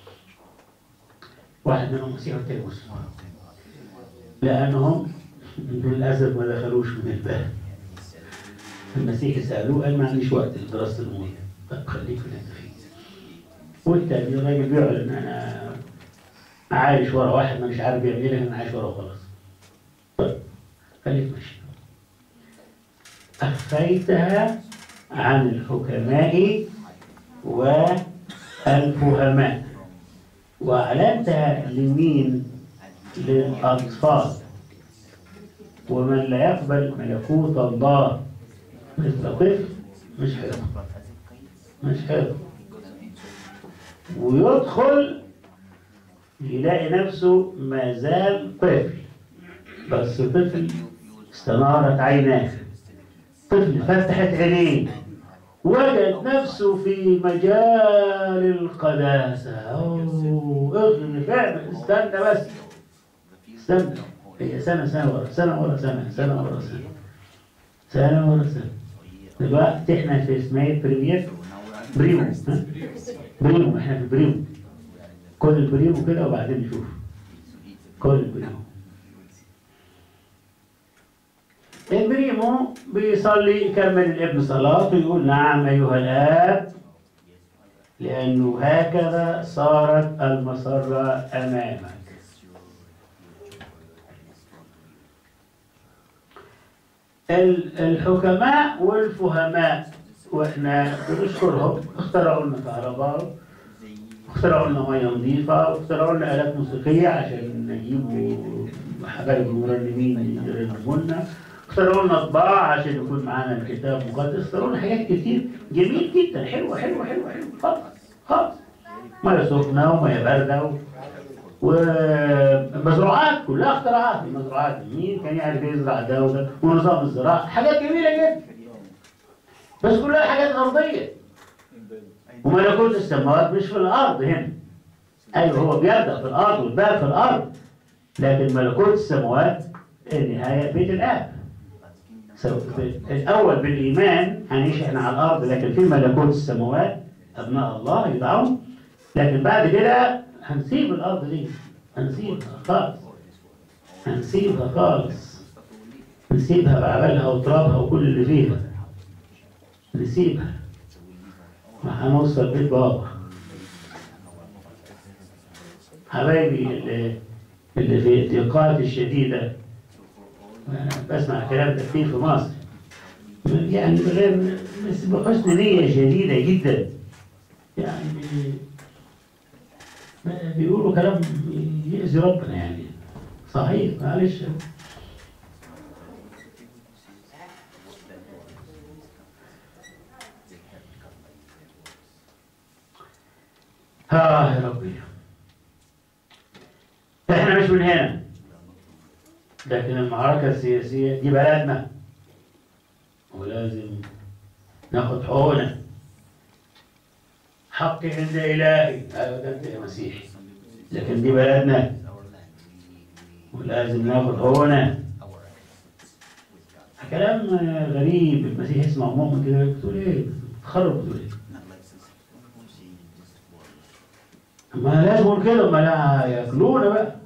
واحد منهم مسيحي والتاني مسلم لأنهم للأسف ما دخلوش من الباب المسيحي سألوه قال ما عنديش وقت لدراسة الأمور طب خليك في اللي أنت فيه والتاني الراجل بيعلن أنا عايش ورا واحد ما مش عارف بيعمل ايه لكن أنا عايش ورا وخلاص طيب خليك ماشي أخفيتها عن الحكماء والفهماء وأعلنتها لمين؟ للأطفال ومن لا يقبل ملكوت الله مثل طفل مش حلو مش حلو ويدخل يلاقي نفسه ما زال طفل بس طفل استنارت عيناه طفل فتحت عينيه وجد نفسه في مجال القداسة أوه اغني فعلا استنى بس استنى هي سنة سنة ورا سنة ورا سنة سنة ورا سنة سنة ورا سنة دلوقتي احنا في اسمها ايه بريمير بريمو ها؟ بريمو احنا في بريمو كل البريمو كده وبعدين نشوف كل البريمو البريمو بيصلي يكمل الابن صلاته ويقول نعم أيها الآب لأنه هكذا صارت المسرة أمامك ال- الحكماء والفهماء واحنا بنشكرهم اخترعوا لنا كهرباء اخترعوا لنا ميه نظيفه واخترعوا لنا الات موسيقيه عشان نجيبوا حبايب المرنمين يرنموا لنا اخترعوا لنا طباعه عشان يكون معانا الكتاب مقدس اخترعوا لنا حاجات كتير جميل جدا حلوه حلوه حلوه حلوه خالص خالص ميه سخنه وميه بارده و... ومزروعات كلها اختراعات المزروعات مين كان يعرف يزرع ده وده ونظام الزراعه حاجات جميله جدا بس كلها حاجات ارضيه وملكوت السماوات مش في الارض هنا ايوه هو بيبدا في الارض والباقي في الارض لكن ملكوت السماوات النهايه بيت الاب سو- الاول بالايمان هنعيش احنا على الارض لكن في ملكوت السماوات ابناء الله يدعون لكن بعد كده هنسيب الارض دي هنسيبها خالص هنسيبها خالص نسيبها بعملها وترابها وكل اللي فيها نسيبها ما هنوصل بيت بابا حبايبي اللي, اللي في الضيقات الشديدة أنا بسمع الكلام ده كتير في مصر يعني بغير بس بحسن نية شديدة جدا يعني بيقولوا كلام يأذي ربنا يعني صحيح معلش ها يا ربي احنا مش من هنا لكن المعركة السياسية دي بلدنا ولازم ناخد حقوقنا حقي عند إلهي أيوة ده أنت يا مسيحي لكن دي بلدنا ولازم ناخد حقوقنا كلام غريب المسيح يسمع مؤمن كده بتقول ايه؟ بتخرب بتقول ايه؟ ما لازم نقول كده ما لا ياكلونا بقى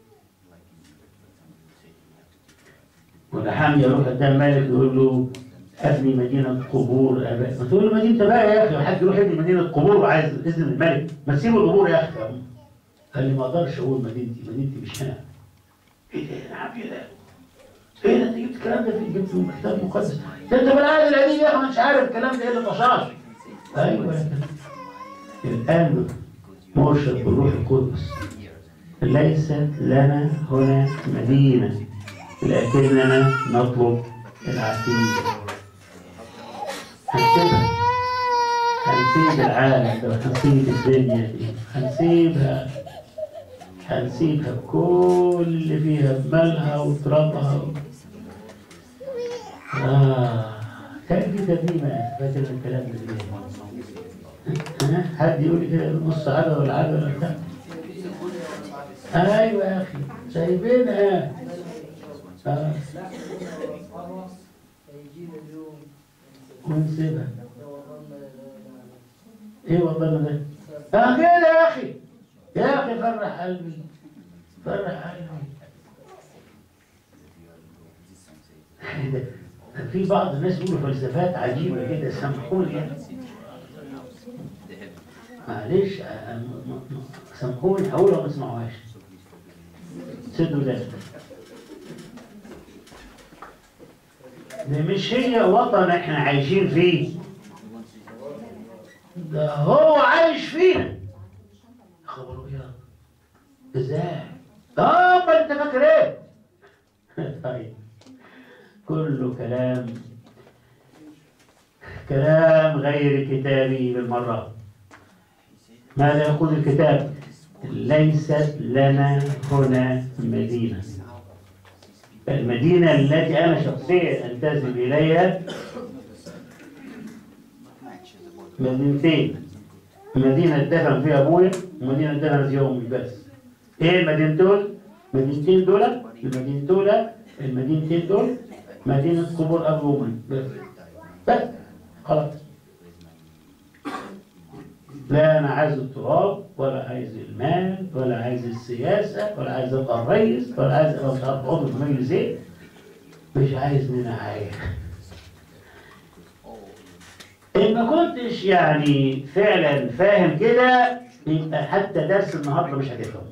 ولا حامي يروح قدام مالك يقول له ابني مدينة قبور اباء ما تقول له مدينة اباء يا اخي حد يروح يبني مدينة قبور وعايز اذن الملك ما تسيبوا القبور يا اخي قال لي ما اقدرش اقول مدينتي مدينتي مش هنا ايه ده يا عم كده ايه ده انت جبت الكلام ده في جبت من كتاب مقدس ده انت بالعهد القديم يا اخي مش عارف الكلام ده ايه اللي طشاش ايوه يا كده. الان مرشد بالروح القدس ليست لنا هنا مدينة لكننا نطلب العتيد هنسيبها هنسيب العالم ده هنسيب الدنيا دي هنسيبها هنسيبها بكل اللي فيها بمالها وترابها و... آه كان في ترنيمة فاكر الكلام ده ليه؟ ها؟ حد يقول لي كده نص عدد ولا عدد ولا بتاع ايوه يا اخي سايبينها اه ونسيبها ايه والله ده اه كده يا اخي يا اخي فرح قلبي فرح قلبي ده في بعض الناس يقولوا فلسفات عجيبة كده سامحوني يعني معلش أ- أ- م- م- سامحوني هقولها ما تسمعوهاش سدوا ده ده مش هي وطن احنا عايشين فيه ده هو عايش فينا خبر ابيض ازاي؟ اه امال انت فاكر ايه؟ طيب كله كلام كلام غير كتابي بالمرة ماذا يقول الكتاب ليست لنا هنا مدينة المدينة التي أنا شخصيا أنتسب إليها مدينتين مدينة دفن فيها أبويا ومدينة دفن فيها أمي بس إيه المدينتين دول؟ المدينتين دول المدينتين دول المدينتين دول مدينة قبور أبي وأمي بس بس خلاص لا أنا عايز التراب ولا عايز المال ولا عايز السياسة ولا عايز أبقى الرئيس ولا عايز أبقى مش عارف عضو في مجلس إيه مش عايز منها حاجة إن ما كنتش يعني فعلا فاهم كده يبقى حتى درس النهارده مش هتفهم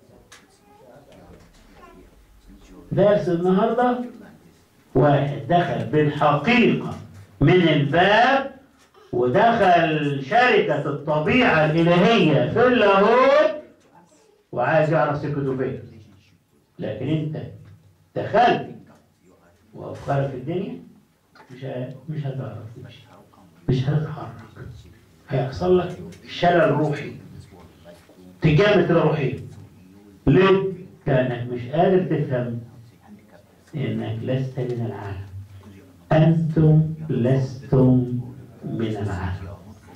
درس النهارده واحد دخل بالحقيقة من الباب ودخل شركة الطبيعة الإلهية في اللاهوت وعايز يعرف سكته فين لكن أنت دخلت وأفكارك في الدنيا مش ه- مش هتعرف تمشي مش هتتحرك هيحصل لك شلل روحي تجامة روحية ليه؟ لأنك مش قادر تفهم إنك لست من العالم أنتم لستم من العالم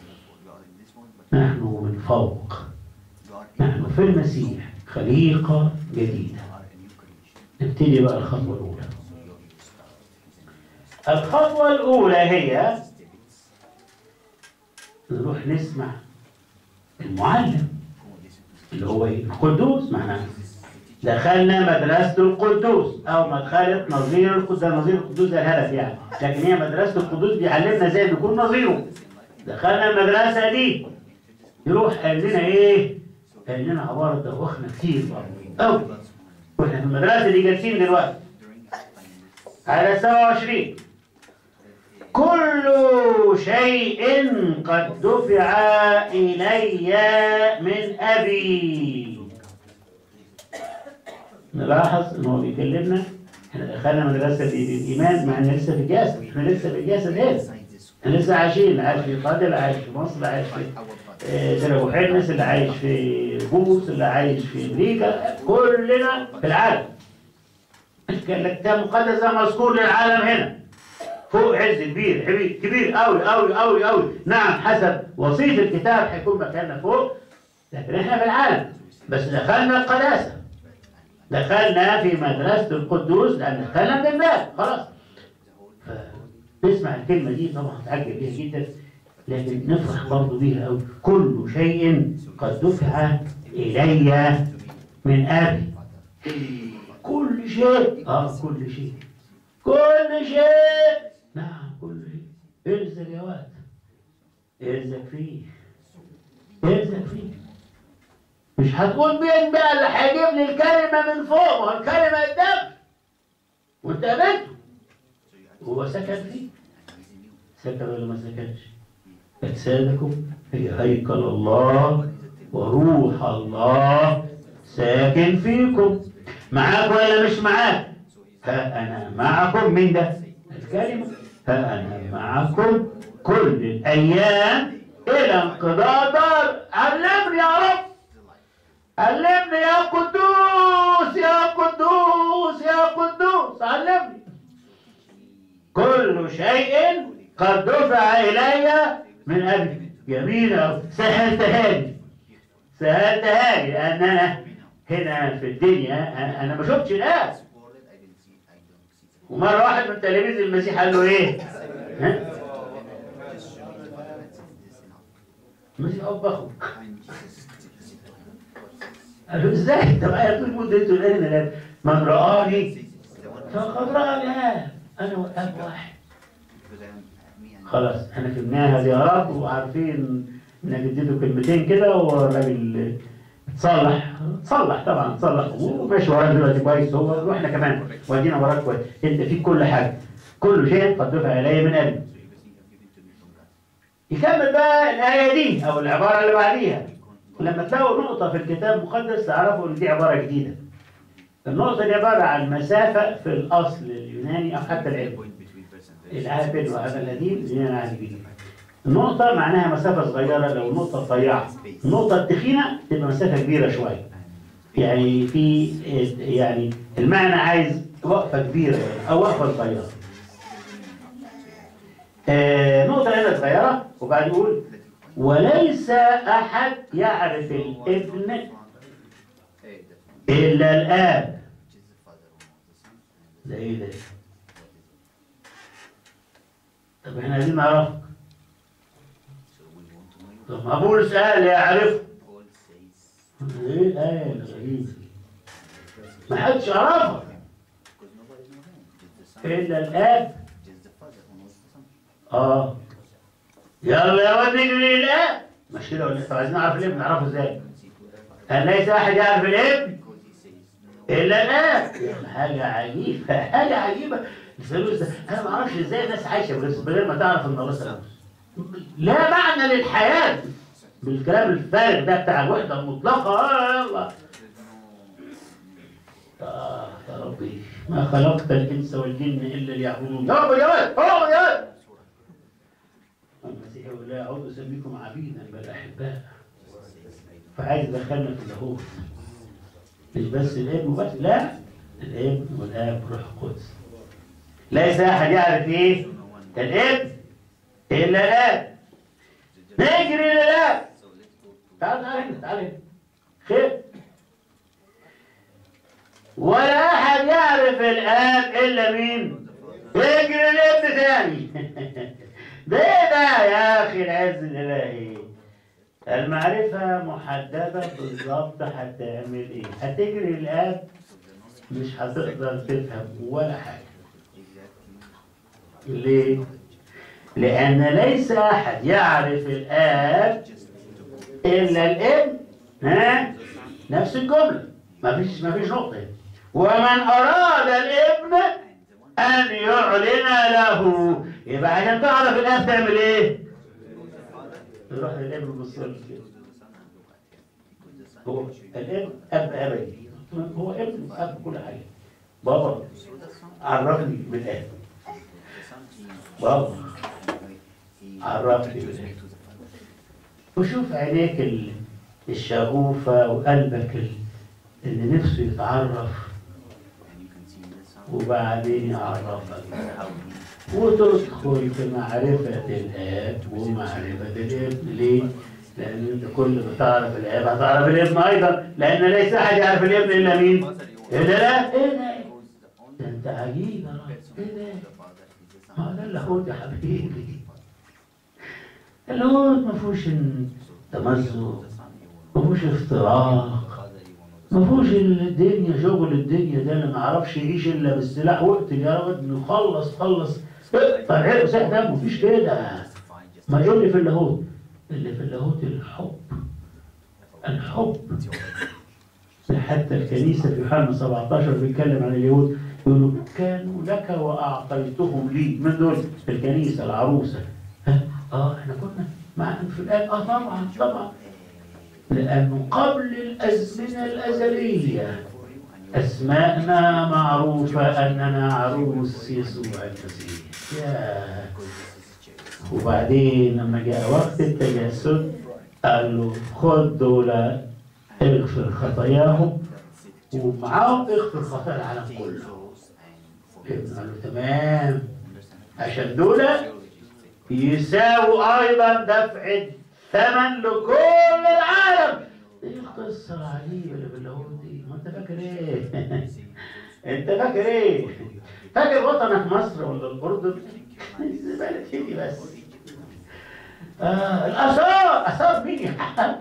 نحن من فوق نحن في المسيح خليقة جديدة نبتدي بقى الخطوة الأولى الخطوة الأولى هي نروح نسمع المعلم اللي هو ايه؟ القدوس معناه دخلنا مدرسة القدوس أو مدخلة نظير القدوس ده نظير القدوس ده الهدف يعني لكن هي مدرسة القدوس بيعلمنا ازاي نكون نظيره دخلنا المدرسة دي يروح قال لنا ايه؟ قال لنا عبارة دوخنا كتير أوي واحنا في المدرسة دي جالسين دلوقتي على 27 كل شيء قد دفع إلي من أبي نلاحظ ان هو بيكلمنا احنا دخلنا مدرسه الايمان مع ان لسه في الجسد احنا لسه في الجسد هنا احنا لسه عايشين اللي عايش في قادر اللي عايش في مصر اللي عايش في آه، زي ابو حنس اللي عايش في بوس اللي عايش في امريكا كلنا في العالم كان الكتاب المقدس ده مذكور للعالم هنا فوق عز كبير كبير كبير قوي قوي قوي قوي نعم حسب وصيه الكتاب هيكون مكاننا فوق لكن احنا في العالم بس دخلنا القداسه دخلنا في مدرسة القدوس لأن دخلنا من الباب خلاص نسمع الكلمة دي طبعا هتعجب بيها جدا لكن نفرح برضه بيها أوي كل شيء قد دفع إلي من أبي كل شيء اه كل شيء كل شيء نعم كل شيء الزق يا واد الزق فيه الزق فيه مش هتقول مين بقى اللي هيجيب لي الكلمة من فوق ما هو الكلمة قدام وانت قابلته هو سكن فيه سكن ولا ما سكنش أجسادكم هي هيكل الله وروح الله ساكن فيكم معاك ولا مش معاك ها أنا معكم من ده الكلمة ها أنا معكم كل الأيام إلى انقضاء دار علمني يا رب علمني يا قدوس يا قدوس يا قدوس علمني كل شيء قد دفع إلي من أبي جميلة أوي. سهلتها لي سهلتها لي لأن أنا هنا في الدنيا أنا أنا ما شفتش الآب ومرة واحد من تلاميذ المسيح قال له إيه؟ ها؟ المسيح أب أخوك قال له إزاي؟ طب أنا طول المدة أنتوا الآن الآن من رآني فقد رأى الآب أنا والآب واحد خلاص احنا فهمناها زيارات وعارفين انك اديته كلمتين كده والراجل صلح صلح طبعا صلح وماشي وراك دلوقتي كويس هو واحنا كمان وادينا وراك كويس انت فيك كل حاجه كل شيء قد دفع الي من ابي يكمل بقى الايه دي او العباره اللي بعديها لما تلاقوا نقطه في الكتاب المقدس تعرفوا ان دي عباره جديده النقطه دي عباره عن مسافه في الاصل اليوناني او حتى العلم العهد القديم والعهد القديم اليوناني العهد الجديد النقطة معناها مسافة صغيرة لو نقطة رفيعة النقطة التخينة تبقى مسافة كبيرة شوية يعني في يعني المعنى عايز وقفة كبيرة يعني أو وقفة صغيرة آه، نقطة هنا صغيرة وبعد يقول وليس أحد يعرف الابن إلا الآب ده إيه ده؟ طب احنا عايزين نعرفك طب ما بولس قال يعرفه ايه الايه الغريبه دي؟ ما حدش يعرفها الا الاب اه يلا يا واد نجري للاب مش كده ولا إيه؟ طب عايزين نعرف الابن نعرفه ازاي هل ليس احد يعرف الابن الا الاب يعني حاجه عجيبه حاجه عجيبه الفلوس ده انا ما اعرفش ازاي الناس عايشه بس بغير ما تعرف ان الله سلام لا معنى للحياه بالكلام الفارغ ده بتاع الوحده المطلقه آه يلا آه يا ربي ما خلقت الانس والجن الا ليعبدون يا رب يا ولد يا رب يا ولد المسيح يقول لا اعود اسميكم عبيدا بل احباء فعايز يدخلنا في اللاهوت مش بس الابن بس لا الابن والاب روح القدس ليس احد يعرف ايه الابن الا الاب نجري للاب تعال تعال هنا تعال هنا خير ولا احد يعرف الاب الا مين يجري الابن تاني ده ايه ده يا اخي العز الالهي المعرفة محددة بالظبط هتعمل ايه هتجري الاب مش هتقدر تفهم ولا حاجة ليه؟ لأن ليس أحد يعرف الآب إلا الابن ها؟ نفس الجملة ما فيش ما فيش نقطة هنا. ومن أراد الابن أن يعلن له يبقى عشان تعرف الآب تعمل إيه؟ تروح للابن بالصلب كده هو الابن أب أبدي هو ابن أب كل حاجة بابا عرفني بالآب بابا عرفني بالآب وشوف عينيك ال- الشغوفة وقلبك ال- اللي نفسه يتعرف وبعدين يعرفك وتدخل في معرفة الآب ومعرفة الابن ليه؟ لأن أنت كل ما تعرف الآب هتعرف الابن أيضا لأن ليس أحد يعرف الابن إلا مين؟ إلا لا إيه ده؟ ده أنت عجيب يا رب إيه ده؟ ما ده اللاهوت يا حبيبي اللاهوت ما فيهوش تمزق ما فيهوش افتراق ما فيهوش الدنيا شغل الدنيا ده اللي ما عرفش يعيش الا بالسلاح واقتل يا رب نخلص خلص اقطع عرق ساعة ده مفيش كده ما ايه اللي في اللاهوت اللي في اللاهوت الحب الحب حتى الكنيسة في يوحنا 17 بيتكلم عن اليهود يقولوا كانوا لك وأعطيتهم لي من دول في الكنيسة العروسة ها؟ اه احنا كنا مع في الآن اه طبعا طبعا لأنه قبل الأزمنة الأزلية أسماءنا معروفة أننا عروس يسوع المسيح يا وبعدين لما جاء وقت التجسد قال له خد دول اغفر خطاياهم ومعاهم اغفر خطايا العالم كله ابن قال له تمام عشان دول يساووا ايضا دفع ثمن لكل العالم ايه القصه العجيبه اللي باللاهوت دي؟ ما انت فاكر ايه؟ انت فاكر ايه؟ فاكر وطنك مصر ولا الاردن؟ الزباله تيجي بس آه الاثار اثار مين يا حق؟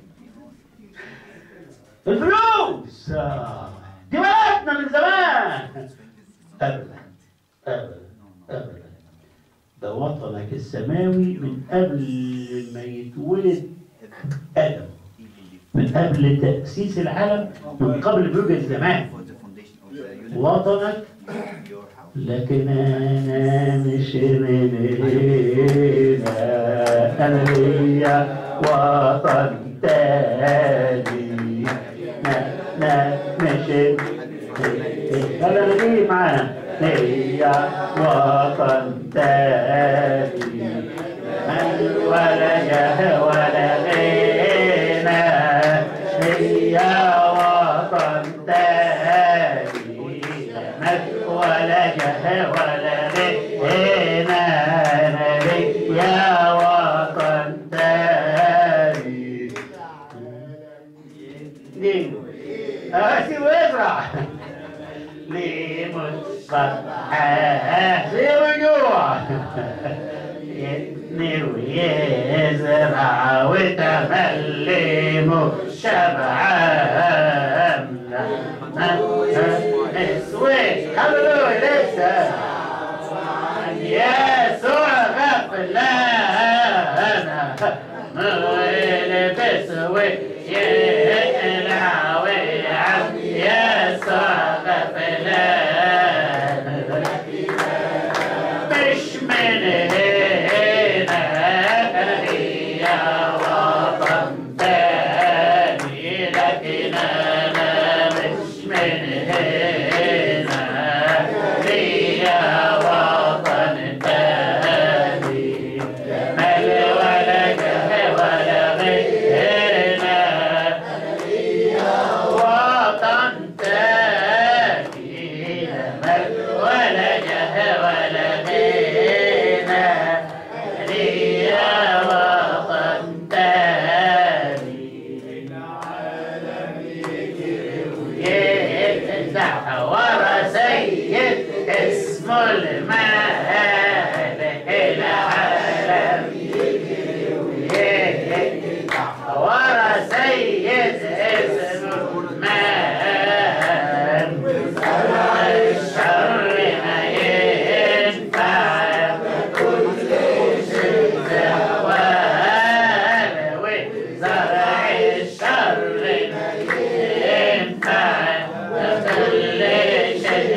الفلوس آه. دي بلدنا من زمان ابدا ابدا ابدا ده وطنك السماوي من قبل ما يتولد ادم من قبل تاسيس العالم من قبل بلوغ الزمان وطنك لكن انا مش من هنا انا ليا وطن تاني لا لا مش يلا نجيب معانا ليا وطن تاني من ولا جه ولا غنى ليا وطن تاني مد ولا جه ولا غنى أنا ليا وطن تاني دين أسي وازرع ليه مصبح ليه مجوع يبني ويزرع وتملي شبعان اسود هللويا لسه يسوع غفلان ولبس ويقلع ويعم يسوع غفلان مش من هنا هي وطن تاني لكن انا مش من هنا هي وطن تاني جمال ولا جه ولا غيرنا وطن تاني جمال ولا جه ولا غيرنا هي وطن تاني يفتح ورا سيد اسمه المالك العالم يفتح ورا سيد اسمه المال الشر ما ينفع كل زوال وزرع الشر ما ينفع كل شيء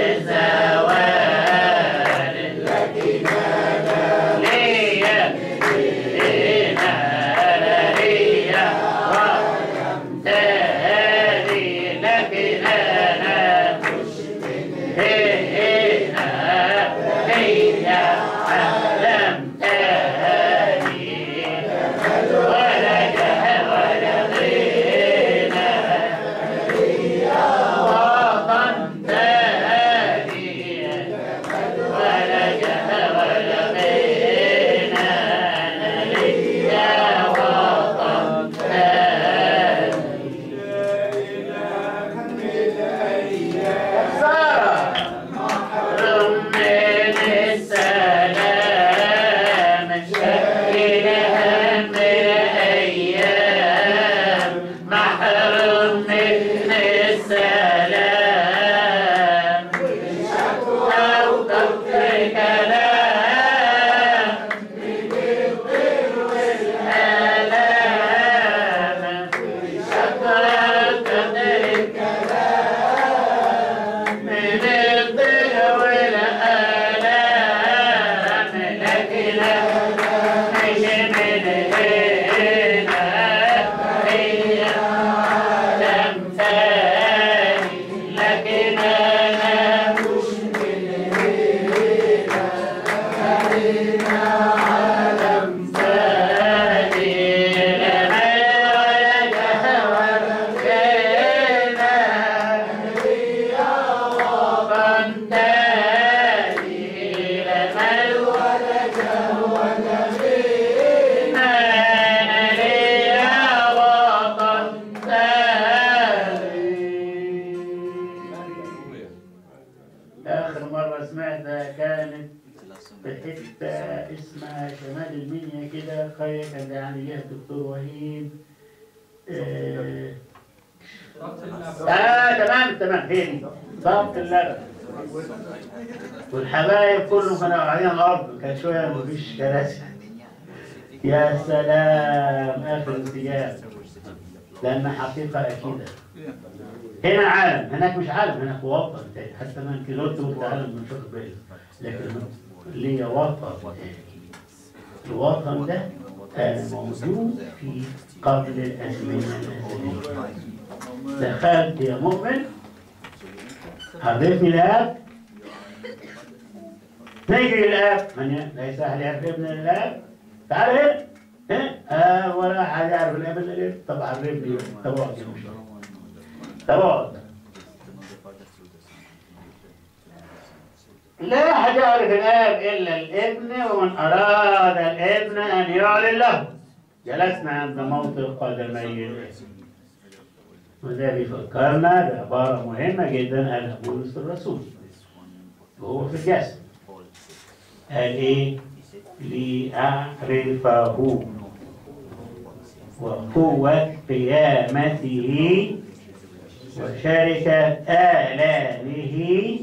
زوال لكن انا ليا لينا انا ليا رقم تاني لكن انا مش هنا هي عالم تاني ولا جه ولا غنى وطن تاني ولا جه ولا غنى ليا وطن تاني سارة من السلام شكل هم الأيام محروم من السلام أو كفر كلام الآلام شكر قدر من الضيق والآلام لكن مش من هنا هي عالم تاني لكن أنا مش من هنا هنا عالم تاني لما ولا جه ولا غنى وطن تاني لما ولا جه ولا غنى آخر مرة سمعتها كانت في حتة اسمها شمال المنيا كده قرية كان يعني ليها الدكتور وهيب آه آه تمام تمام هي دي ضبط اللبن والحبايب كلهم كانوا قاعدين على الأرض كان شوية مفيش كراسي يا سلام آخر انسجام لأن حقيقة أكيدة هنا عالم هناك مش عالم هناك وطن تاني حتى أنا يمكن قلت قلت عالم مش واخد بالي لكن ليا وطن تاني الوطن ده كان موجود في قبل الأزمنة الأزلية دخلت يا مؤمن حضرتني الآب نجري الآب من ي- ليس أحد يعرف ابن الآب تعال هنا هنا آه ولا أحد يعرف الآب إلا الابن طب عرفني طب اقعد يا مشوار طب اقعد لا أحد يعرف الآب إلا الابن ومن أراد الابن أن يعلن له جلسنا عند موطئ قدمي الابن وده بيفكرنا بعبارة مهمة جدا قالها بولس الرسول وهو في الجسد قال إيه؟ لأعرفه وقوة قيامته وشركة آلامه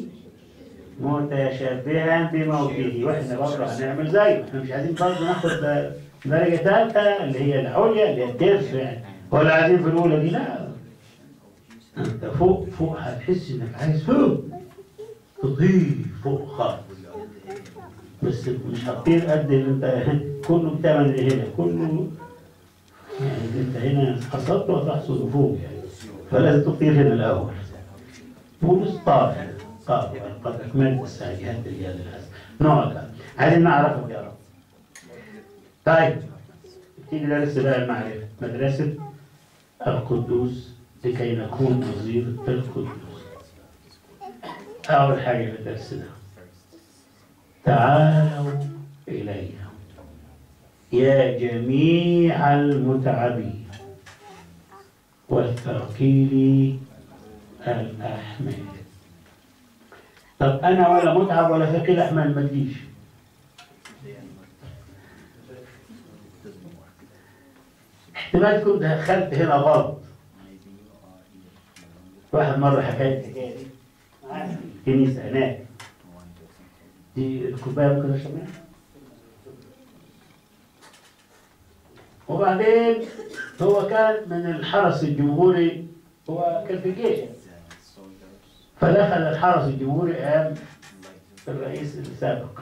متشبها بموته واحنا برضه هنعمل زيه احنا مش عايزين برضه ناخد درجة ثالثة اللي هي العليا اللي هي الدرس يعني ولا عايزين في الأولى دي لا انت فوق فوق هتحس انك عايز فوق تطير فوق خالص بس مش هتطير قد اللي انت كله بتعمل اللي هنا كله يعني انت هنا حصلت وتحصل فوق يعني فلازم تطير هنا الاول بولس طار طار قد اكملت الساعات رجال الحسن نقعد بقى. عايزين نعرفك يا رب طيب تيجي درس بقى المعرفه مدرسه القدوس لكي نكون نظير القدوس أول حاجة في الدرس ده تعالوا إلي يا جميع المتعبين والثقيل الأحمال طب أنا ولا متعب ولا ثقيل أحمال ما تجيش احتمال كنت دخلت هنا غلط واحد مرة حكاية الحكاية دي معانا في الكنيسة هناك دي الكوباية ممكن أشربها وبعدين هو كان من الحرس الجمهوري هو كان في الجيش فدخل الحرس الجمهوري قام الرئيس السابق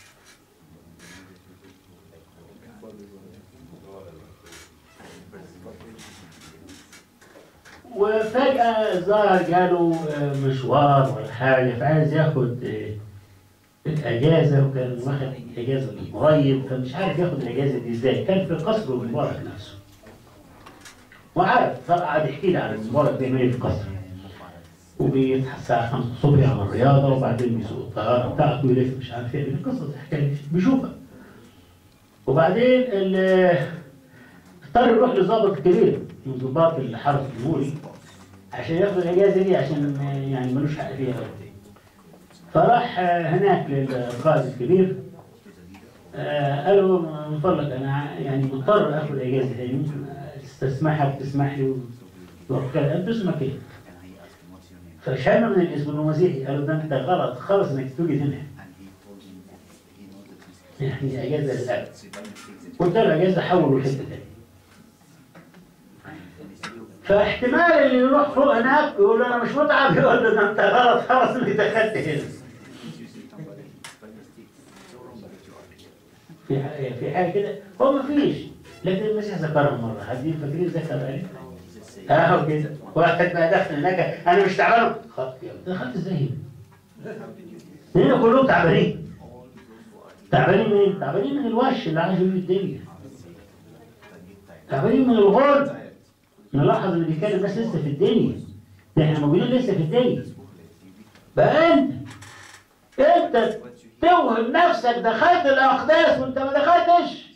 وفجأة ظهر جاله آه، مشوار ولا حاجة فعايز ياخد آه، الأجازة وكان واخد أجازة من قريب فمش عارف ياخد الأجازة دي إزاي كان في قصر المبارك نفسه وعارف فقعد يحكي لي عن المبارك بيعمل إيه في القصر وبيصحى الساعة 5 الصبح يعمل الرياضة وبعدين بيسوق الطيارة بتاعته ويلف مش عارف ايه القصص حكاية بيشوفها وبعدين ال- اضطر يروح لظابط كبير من ضباط الحرس الجمهوري عشان ياخد الاجازه دي عشان يعني ملوش حق فيها أوي. فراح آه، هناك للقائد الكبير آه، قال له من فضلك انا ع- يعني مضطر اخد اجازه يعني ممكن تستسمحك تسمح لي وكذا قال له اسمك ايه؟ فشم من الاسم انه مسيحي قال له ده انت غلط خالص انك توجد هنا يعني اجازه للابد قلت له اجازه حول حته تانيه فاحتمال اللي يروح فوق هناك يقول له انا مش متعب يقول له ده انت غلط خلاص انك دخلت هنا في حاجه في حاجه كده هو ما فيش لكن المسيح ذكرها مره حد فاكرين ذكر عليه اه كده واحد بقى دخل هناك انا مش تعبان خلاص يلا. دخلت ازاي هنا؟ هنا كلهم تعبانين تعبانين من ايه؟ تعبانين من الوش اللي عايش في الدنيا تعبانين من الغرب نلاحظ ان بيتكلم ناس لسه في الدنيا ده احنا موجودين لسه في الدنيا بقى انت انت توهم نفسك دخلت الاقداس وانت ما دخلتش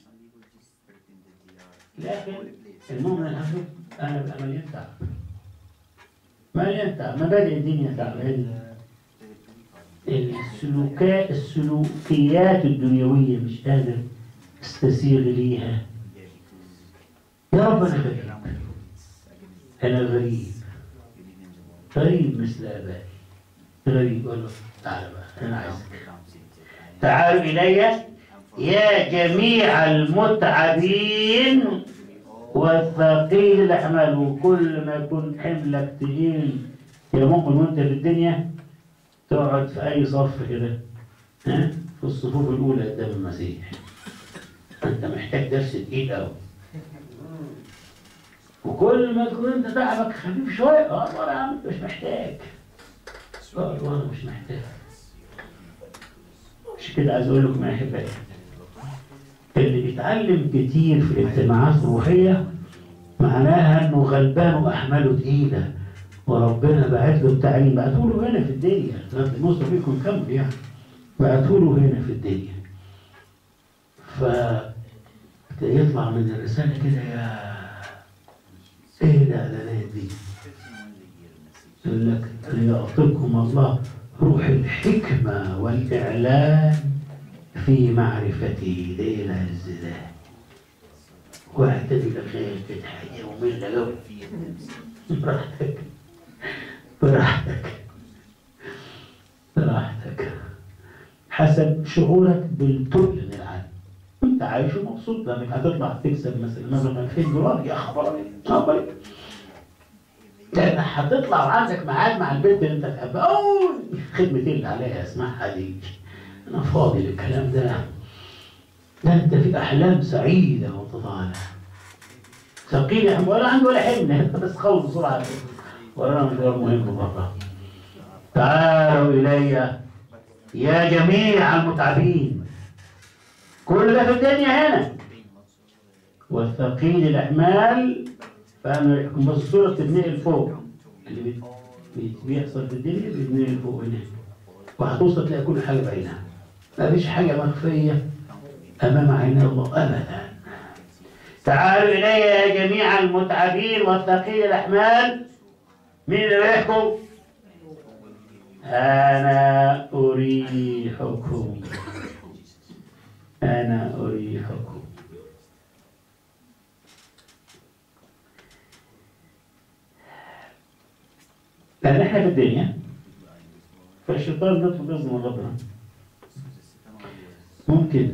لكن المؤمن الحقيقي انا بقى مليان تعب مليان تعب مبادئ الدنيا تعبانه السلوكات السلوكيات الدنيوية مش قادر استسيغ ليها يا رب أنا غريب أنا غريب غريب مثل آبائي غريب أقول له تعال بقى أنا عايزك تعالوا إلي يا جميع المتعبين والثقيل الأحمال وكل ما يكون حملك تقيل يا ممكن وانت في الدنيا تقعد في أي صف كده ها في الصفوف الأولى قدام المسيح أنت محتاج درس تقيل أوي وكل ما تكون أنت تعبك خفيف شوية اه والله يا عم مش محتاج اه والله مش محتاج مش كده عايز أقول لكم يا أحبائي اللي بيتعلم كتير في الاجتماعات الروحية معناها انه غلبان واحماله تقيلة وربنا بعت له التعليم بعته له هنا في الدنيا موسى فيكم كم يعني بعته له هنا في الدنيا ف يطلع من الرسالة كده يا ايه الاعلانات دي يقول لك ليعطيكم الله روح الحكمة والإعلان في معرفتي ده ايه العز ده واعتدي لك خير كده حاجة مملة قوي براحتك براحتك براحتك حسب شعورك بالتقل من العالم انت عايش ومبسوط لانك هتطلع تكسب مثلا مبلغ 2000 دولار يا خبر ابيض خبر ابيض لان هتطلع وعندك ميعاد مع البنت اللي انت تحبها اوه خدمتين اللي عليها اسمعها دي انا فاضي للكلام ده ده انت في احلام سعيده وانت طالع ثقيل يا عم ولا عندي ولا حلم انت بس خلص بسرعه ورانا مشوار مهم بره تعالوا الي يا جميع المتعبين كل ده في الدنيا هنا والثقيل الاحمال فانا يحكم بس الصوره بتتنقل فوق اللي بي- بي- بيحصل في الدنيا بيتنقل فوق هنا وهتوصل تلاقي كل حاجه بعينها ما فيش حاجه مخفيه امام عيني الله ابدا تعالوا الي يا جميع المتعبين والثقيل الاحمال مين اللي يحكم انا اريحكم انا اريحكم لان احنا في الدنيا فالشيطان بيطلب اذن من ربنا ممكن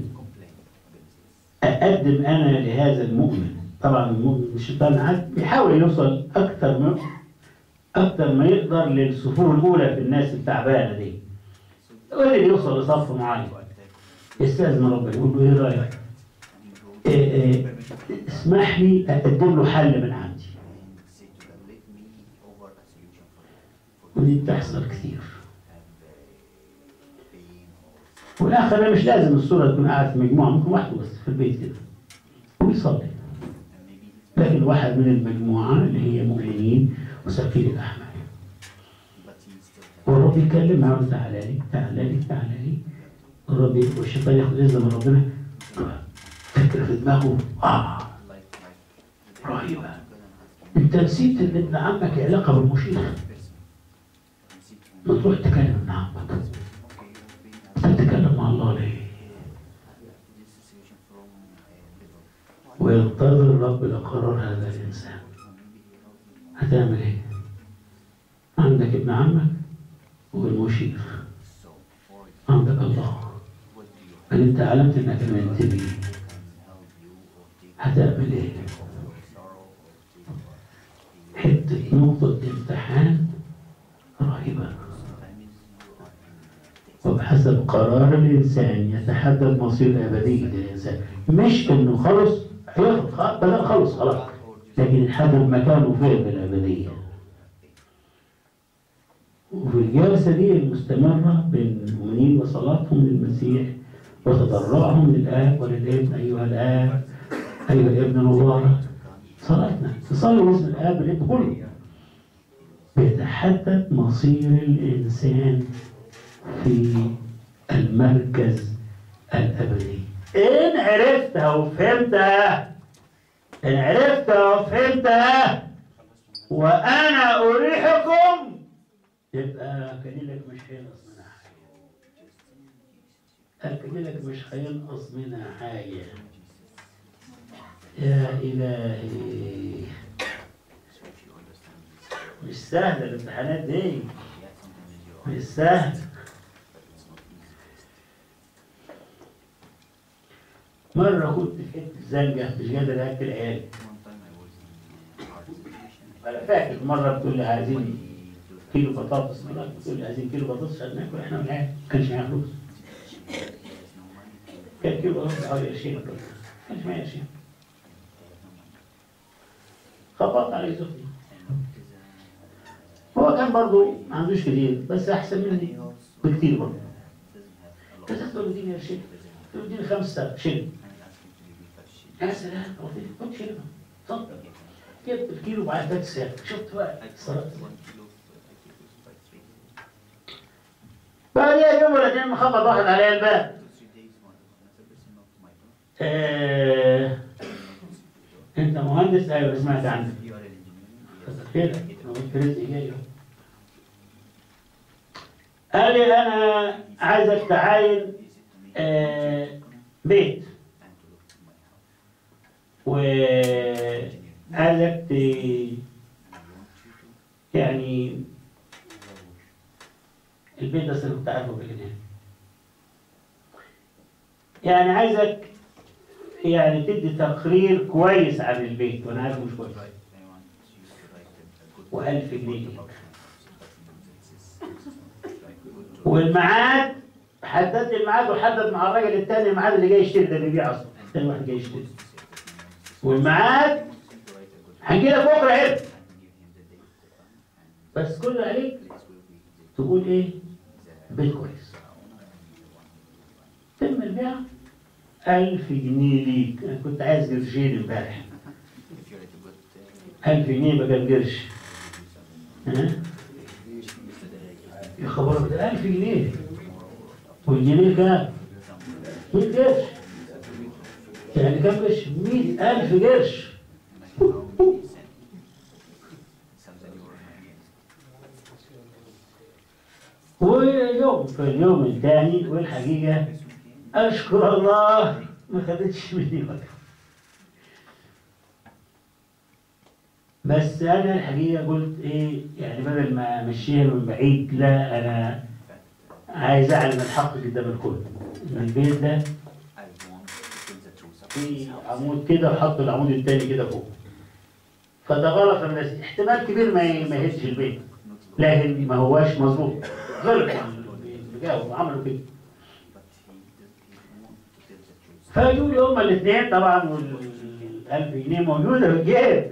اقدم انا لهذا المؤمن طبعا المؤمن الشيطان عاد بيحاول يوصل اكتر ما اكتر ما يقدر للصفوف الاولى في الناس التعبانه دي واللي يوصل لصف معين يستاذن ربنا يقول له ايه رايك؟ إيه إيه اسمح لي اقدم له حل من عندي ودي بتحصل كتير والاخر أنا مش لازم الصوره تكون قاعد في مجموعه ممكن وحده بس في البيت كده ويصلي لكن واحد من المجموعه اللي هي مؤمنين وثقيل الاحمال والرب يكلم معاه يقول تعالى لي تعالى لي تعالى لي الرب والشيطان ياخد اذن من ربنا فكره في دماغه اه رهيبه انت نسيت ان ابن عمك علاقه بالمشيخ ما تروح تكلم ابن عمك انت بتتكلم مع الله ليه؟ وينتظر الرب لقرار هذا الانسان هتعمل ايه؟ عندك ابن عمك والمشير عندك الله بل انت علمت انك منتبه هتعمل ايه؟ حتة نقطة امتحان رهيبة وبحسب قرار الإنسان يتحدد مصير أبدية الإنسان مش إنه خلص هياخد خ- بدل خلص خلاص لكن يحدد مكانه فين في الأبدية وفي الجلسة دي المستمرة بين المؤمنين وصلاتهم للمسيح وتضرعهم للآب وللابن أيها الآب أيها الابن المبارك صلاتنا تصلي باسم الآب والابن كله بيتحدد مصير الإنسان في المركز الأبدي إن عرفتها وفهمتها إن عرفتها وفهمتها وأنا أريحكم يبقى كليلك مش هينقص من حاجة أكلك مش هينقص منها حاجة يا إلهي مش سهلة الامتحانات دي مش سهل مرة كنت في حتة زنجة مش قادر أكل عيالي أنا فاكر مرة بتقول لي عايزين كيلو بطاطس مرة بتقول لي عايزين كيلو بطاطس عشان ناكل احنا والعيال ما كانش معايا فلوس كان كيلو بطاطس حوالي 20 ما كانش معايا 20 خبطت على زوجتي هو كان برضه ما عندوش كتير بس احسن مني بكتير برضه بس تقول له اديني قرشين تقول له اديني خمسة شيل يا سلام قلت له خد شيل اتفضل جبت الكيلو بعد ثلاث ساعات شفت بقى صرفت بعدها يوم ولا اتنين مخبط واحد عليا الباب آه، انت مهندس ايوه سمعت عنك خير انا قلت رزقي جاي أهو. قال لي انا عايزك تعاين آه، بيت وعايزك ت... يعني البيت ده أنا كنت عارفه بالجنان يعني عايزك يعني تدي تقرير كويس عن البيت وانا عارف مش كويس و1000 جنيه ليك. والميعاد حددت الميعاد وحدد مع الراجل التاني الميعاد اللي جاي يشتري ده بيبيع اصلا التاني واحد جاي يشتري والميعاد هنجي لك بكره هنا بس كل اللي عليك تقول ايه بيت كويس تم البيع ألف جنيه ليك أنا كنت عايز قرشين امبارح ألف جنيه بقى القرش ها؟ يا خبر ده ألف جنيه والجنيه كام؟ 100 قرش يعني كام قرش؟ 100000 قرش ويوم في اليوم الثاني والحقيقة أشكر الله ما خدتش مني وقت بس أنا الحقيقة قلت إيه يعني بدل ما أمشيها من بعيد لا أنا عايز أعلن الحق قدام الكل إن البيت ده في عمود كده وحط العمود التاني كده فوق فده غلط من الناس احتمال كبير ما ما يهدش البيت لكن ما هواش مظبوط غلط اللي جاوا عملوا كده فيقول لي هما الاثنين طبعا وال1000 جنيه موجوده في الجيب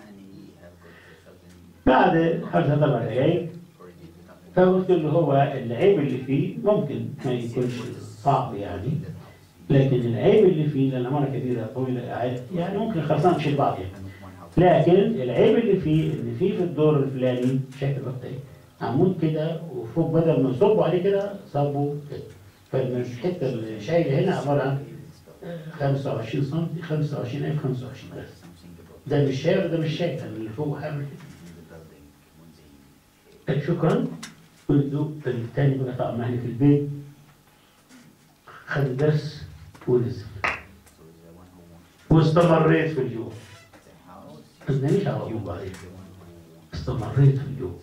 بعد خمسة أربع دقايق فقلت له هو العيب اللي فيه ممكن ما يكونش صعب يعني لكن العيب اللي فيه لأن مرة كبيرة طويلة قاعد يعني ممكن خلصان تشيل بعض يعني لكن العيب اللي فيه إن في في الدور الفلاني شكل بطيء عمود كده وفوق بدل ما نصبه عليه كده صبه كده فالحتة اللي شايلة هنا عبارة عن 25 سم 25 ألف 25 بس ده مش شايف وده مش شايف اللي فوق عامل كده شكرا قلت له التاني بقى طبعا معنا في البيت خد الدرس ونزل واستمريت في اليوم ما تناميش على طول بعدين استمريت في اليوم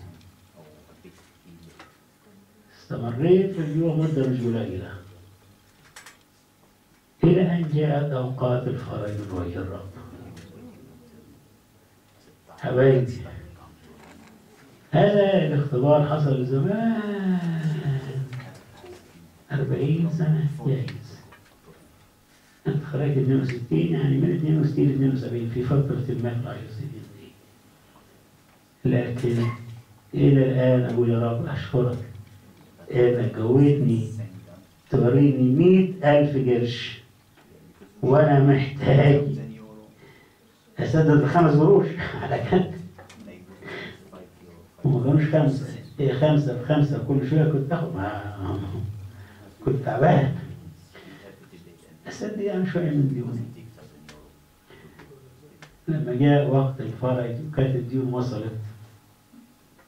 استمريت في اليوم مدة مش قليلة إلى أن جاءت أوقات الفرج من وجه الرب حبايبي هذا الاختبار حصل زمان أربعين سنة جايز أنت خرجت 62 يعني من 62 ل 72 في فترة ما في العشر سنين دي لكن إلى الآن أقول يا رب أشكرك إنك جويتني توريني مئة ألف قرش وأنا محتاج أسدد الخمس قروش على كد وما كانوش خمسة هي خمسة بخمسة كل شوية كنت آخد مع كنت تعبان أسد يعني شوية من ديوني لما جاء وقت الفرج وكانت الديون وصلت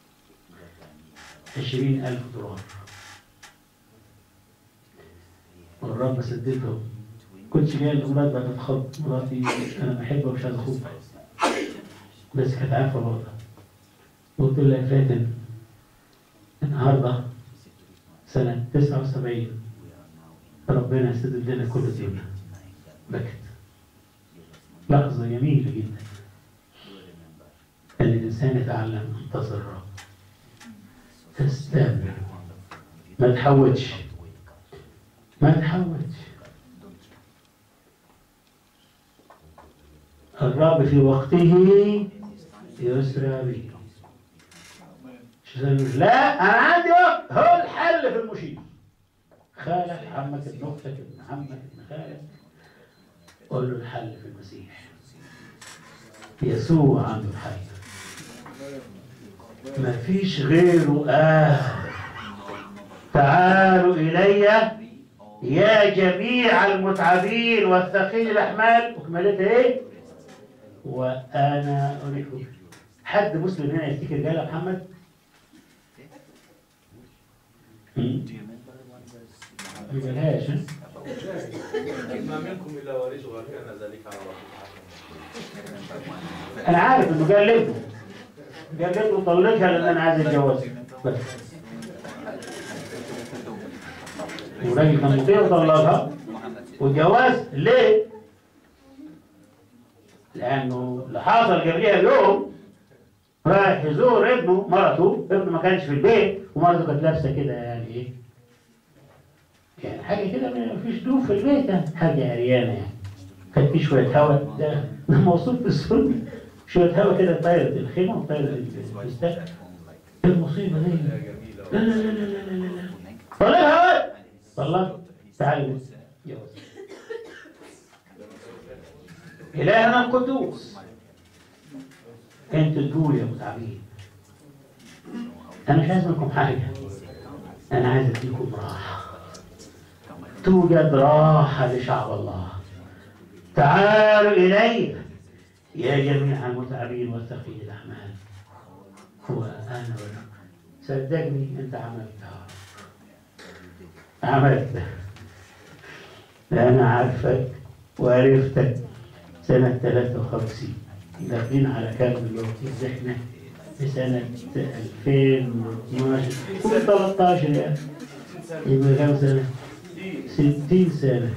عشرين ألف دولار والرب سددهم كنتش جاي الأولاد بعد تخض مراتي أنا بحبها ومش عايز أخوضها بس كانت عارفة الوضع قلت لها يا فاتن النهارده سنة 79 ربنا سدد لنا كل الدنيا بكت لحظة جميلة جدا أن الإنسان يتعلم ينتصر الرب تستمر ما تحوتش ما تحوتش الرب في وقته يسرع به مش زي ما- لا انا عندي وقت هو الحل في المشير خالك عمك ابن اختك ابن عمك ابن خالك قول له الحل في المسيح يسوع عنده الحل ما فيش غيره آه تعالوا إلي يا جميع المتعبين والثقيل الأحمال وكملتها إيه؟ وأنا أريحكم حد مسلم هنا يفتكر قال يا محمد؟ مم؟ ما قالهاش ها؟ ما منكم الا وارثها كان ذلك على الله انا عارف انه قال لابنه قال لابنه طلقها لان انا عايز اتجوزها بس والراجل كان مطيع وطلقها واتجوز ليه؟ لانه اللي حصل قبلها بيوم رايح يزور ابنه مرته ابنه ما كانش في البيت ومرته كانت لابسه كده يعني ايه؟ يعني حاجه كده ما فيش ضيوف في البيت يعني حاجه عريانه يعني كان في شويه هواء ده ده موصوف بالسنه شويه هواء كده طايره الخيمه وطايره الفستان ايه المصيبه دي؟ لا لا لا لا لا لا لا طلعها طلع تعال جوز إلهنا القدوس انتوا تقولوا يا متعبين انا مش عايز منكم حاجه انا عايز اديكم راحه توجد راحه لشعب الله تعالوا الي يا جميع المتعبين والثقيل الاحمال وانا ولكم صدقني انت عملتها عملت انا عارفك وعرفتك سنة 53 داخلين على كام دلوقتي احنا في سنة 2012 قول 13 يعني يبقى كام سنة؟ 60 سنة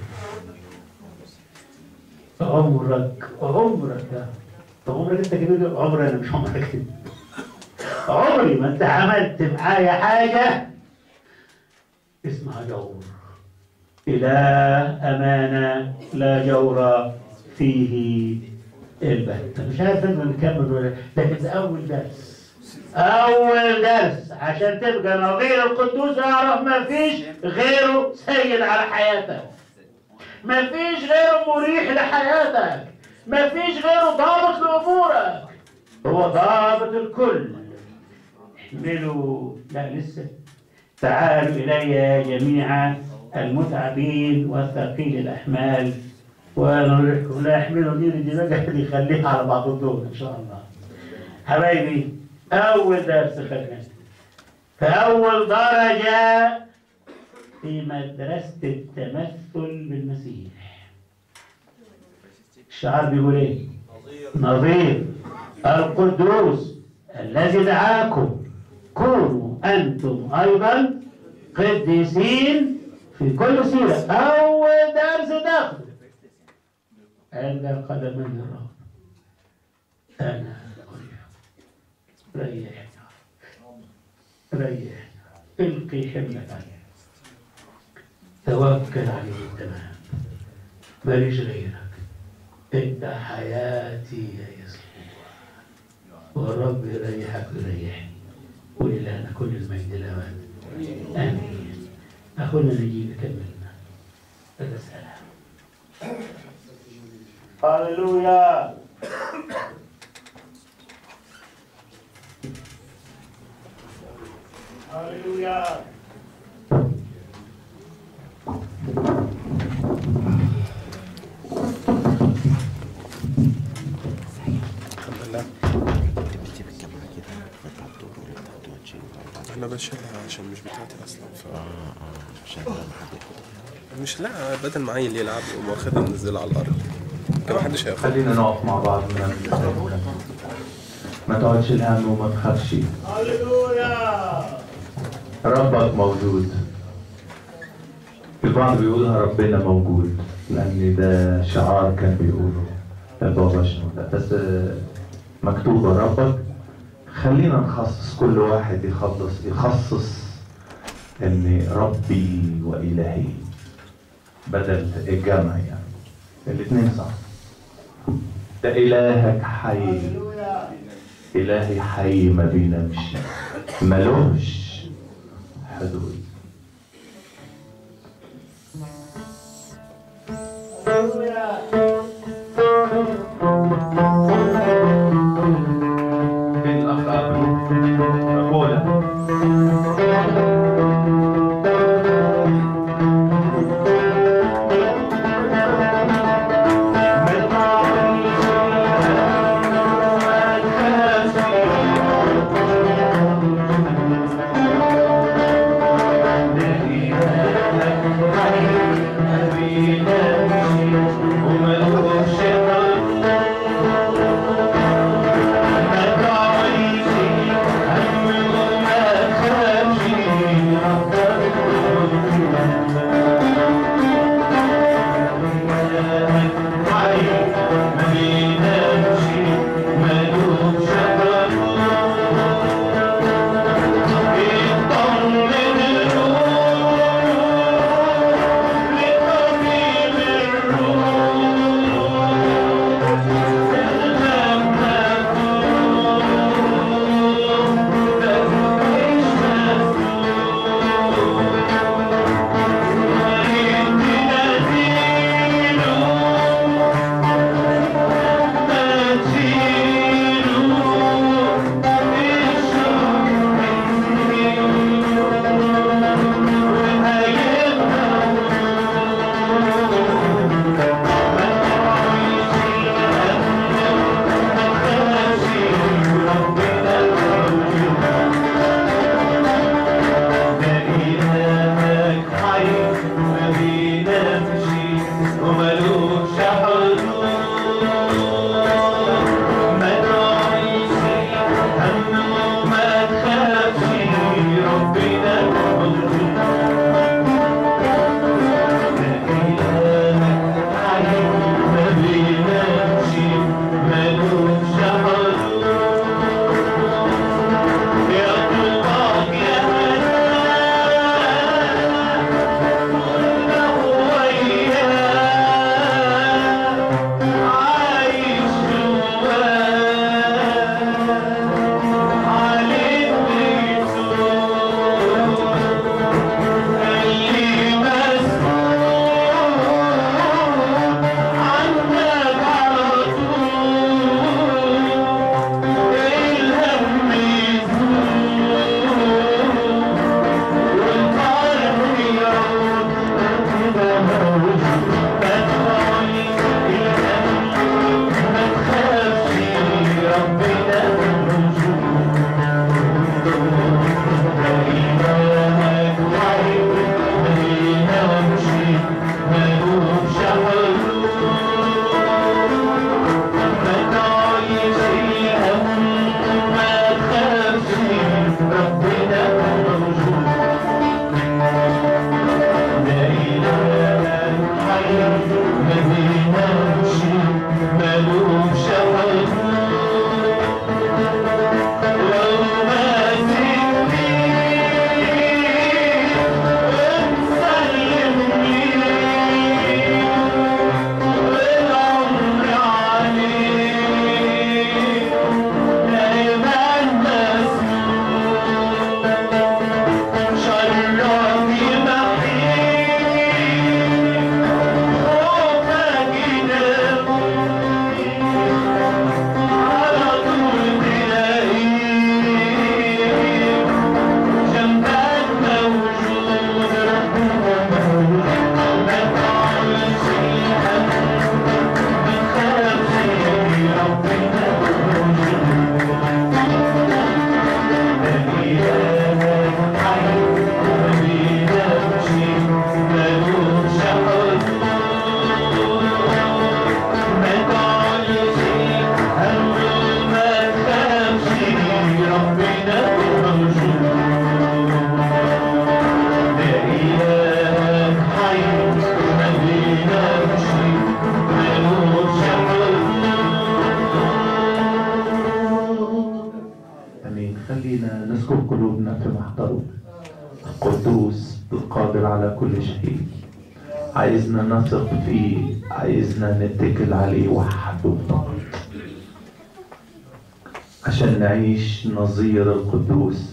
عمرك عمرك ده عمرك انت كده عمري انا مش عمرك كده عمري ما انت عملت معايا حاجة اسمها جور إلى أمانة لا جور فيه البتة مش عارف انت نكمل ولا لكن ده أول درس أول درس عشان تبقى نظير القدوس اعرف ما فيش غيره سيد على حياتك ما فيش غيره مريح لحياتك ما فيش غيره ضابط لأمورك هو ضابط الكل احملوا لا لسه تعالوا إلي جميعا المتعبين والثقيل الأحمال ونريحكم لا يحملوا دين دي بقى اللي يخليها على بعض الدول إن شاء الله حبايبي أول درس خدناه فأول درجة في مدرسة التمثل بالمسيح الشعار بيقول ايه؟ نظير القدوس الذي دعاكم كونوا أنتم أيضا قديسين في كل سيرة أول درس داخل عند قدمي الرب أنا أريحك ريحنا ريحنا القي حملك عليه توكل عليه تمام ماليش غيرك انت حياتي يا يسوع والرب يريحك ويريحني ولله كل المجد الأوان آمين أخونا نجيب كملنا الرسالة هللويا هللويا احنا بشيلها عشان مش بتاعتي اصلا ف مش لا بدل ما عيل يلعب يقوم واخدها منزلها على الارض كده محدش هياخدها خلينا نقف مع بعض من البداية. ما تقعدش الهم وما تخافش ربك موجود البعض بيقولها ربنا موجود لأن ده شعار كان بيقوله البابا شنودة بس آه، مكتوبة ربك خلينا نخصص كل واحد يخلص يخصص ان ربي وإلهي بدل الجمع يعني الاثنين صح ده إلهك حي إلهي حي ما بينامش ملوش حدود فين الأخ أبو؟ أقول ومن قادر على كل شيء عايزنا نثق فيه عايزنا نتكل عليه وحده فقط عشان نعيش نظير القدوس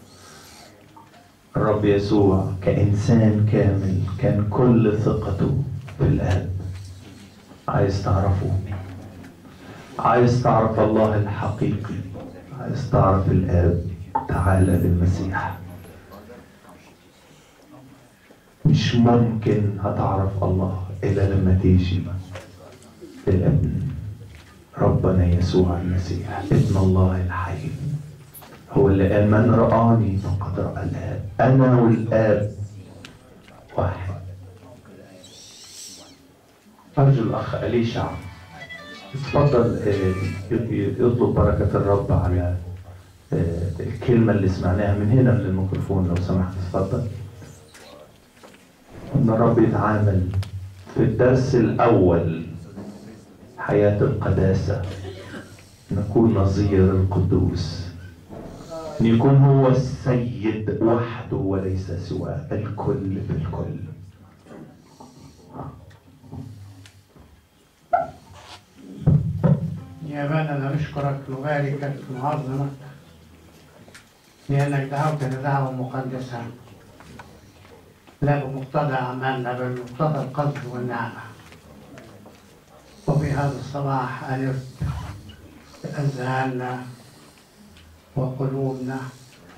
الرب يسوع كإنسان كامل كان كل ثقته في الآب عايز تعرفه عايز تعرف الله الحقيقي عايز تعرف الآب تعالى للمسيح مش ممكن هتعرف الله إلا لما تيجي للابن ربنا يسوع المسيح ابن الله الحي هو اللي قال من رآني فقد رأى الآب أنا والآب واحد أرجو الأخ أليشع اتفضل آه، ي- يطلب بركة الرب على آه، الكلمة اللي سمعناها من هنا من الميكروفون لو سمحت اتفضل ان الرب يتعامل في الدرس الاول حياة القداسة نكون نظير القدوس ان يكون هو السيد وحده وليس سواه الكل في الكل يا أبانا نشكرك نباركك نعظمك لأنك دعوتنا دعوة مقدسة لا بمقتضى أعمالنا بل بمقتضى القصد والنعمة وفي هذا الصباح أنرت أذهاننا وقلوبنا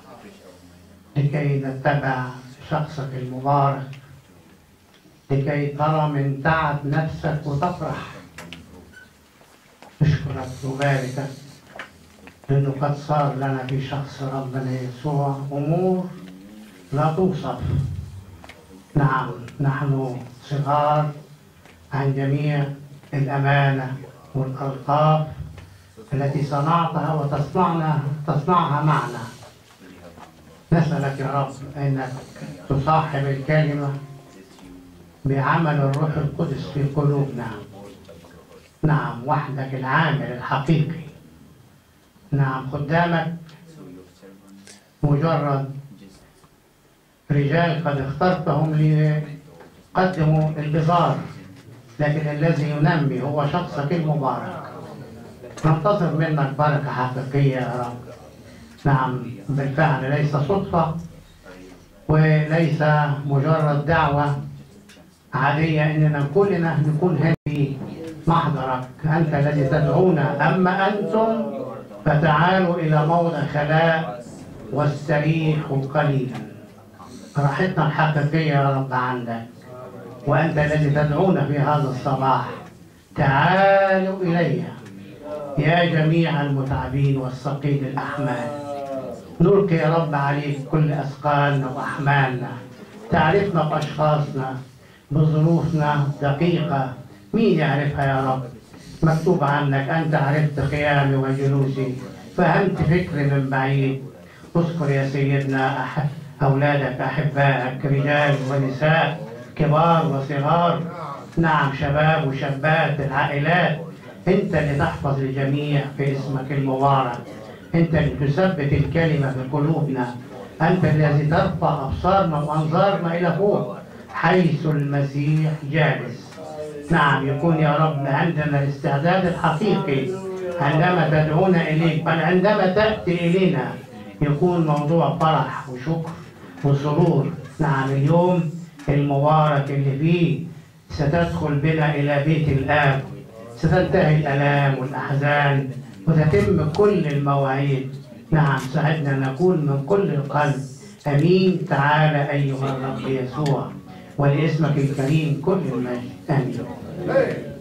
لكي نتبع شخصك المبارك لكي ترى من تعب نفسك وتفرح نشكرك ونباركك لأنه قد صار لنا في شخص ربنا يسوع أمور لا توصف نعم نحن صغار عن جميع الأمانة والألقاب التي صنعتها وتصنعنا تصنعها معنا نسألك يا رب أنك تصاحب الكلمة بعمل الروح القدس في قلوبنا نعم وحدك العامل الحقيقي نعم خدامك مجرد رجال قد اخترتهم ليقدموا البزار لكن الذي ينمي هو شخصك المبارك ننتظر منك بركة حقيقية يا رب نعم بالفعل ليس صدفة وليس مجرد دعوة عادية إننا كلنا نكون هنا في محضرك أنت الذي تدعونا أما أنتم فتعالوا إلى موضع خلاء واستريحوا قليلا راحتنا الحقيقية يا رب عندك وأنت الذي تدعونا في هذا الصباح تعالوا إلي يا جميع المتعبين والثقيل الأحمال نلقي يا رب عليك كل أثقالنا وأحمالنا تعرفنا بأشخاصنا بظروفنا دقيقة مين يعرفها يا رب مكتوب عنك أنت عرفت قيامي وجلوسي فهمت فكري من بعيد اذكر يا سيدنا أح- أولادك أحبائك رجال ونساء كبار وصغار نعم شباب وشابات العائلات أنت اللي تحفظ الجميع في اسمك المبارك أنت اللي تثبت الكلمة في قلوبنا أنت الذي ترفع أبصارنا وأنظارنا إلى فوق حيث المسيح جالس نعم يكون يا رب عندنا الاستعداد الحقيقي عندما تدعونا إليك بل عندما تأتي إلينا يكون موضوع فرح وشكر وسرور نعم اليوم المبارك اللي فيه ستدخل بنا إلى بيت الآب ستنتهي الآلام والأحزان وتتم كل المواعيد نعم ساعدنا نكون من كل القلب أمين تعالى أيها الرب يسوع ولاسمك الكريم كل المجد آمين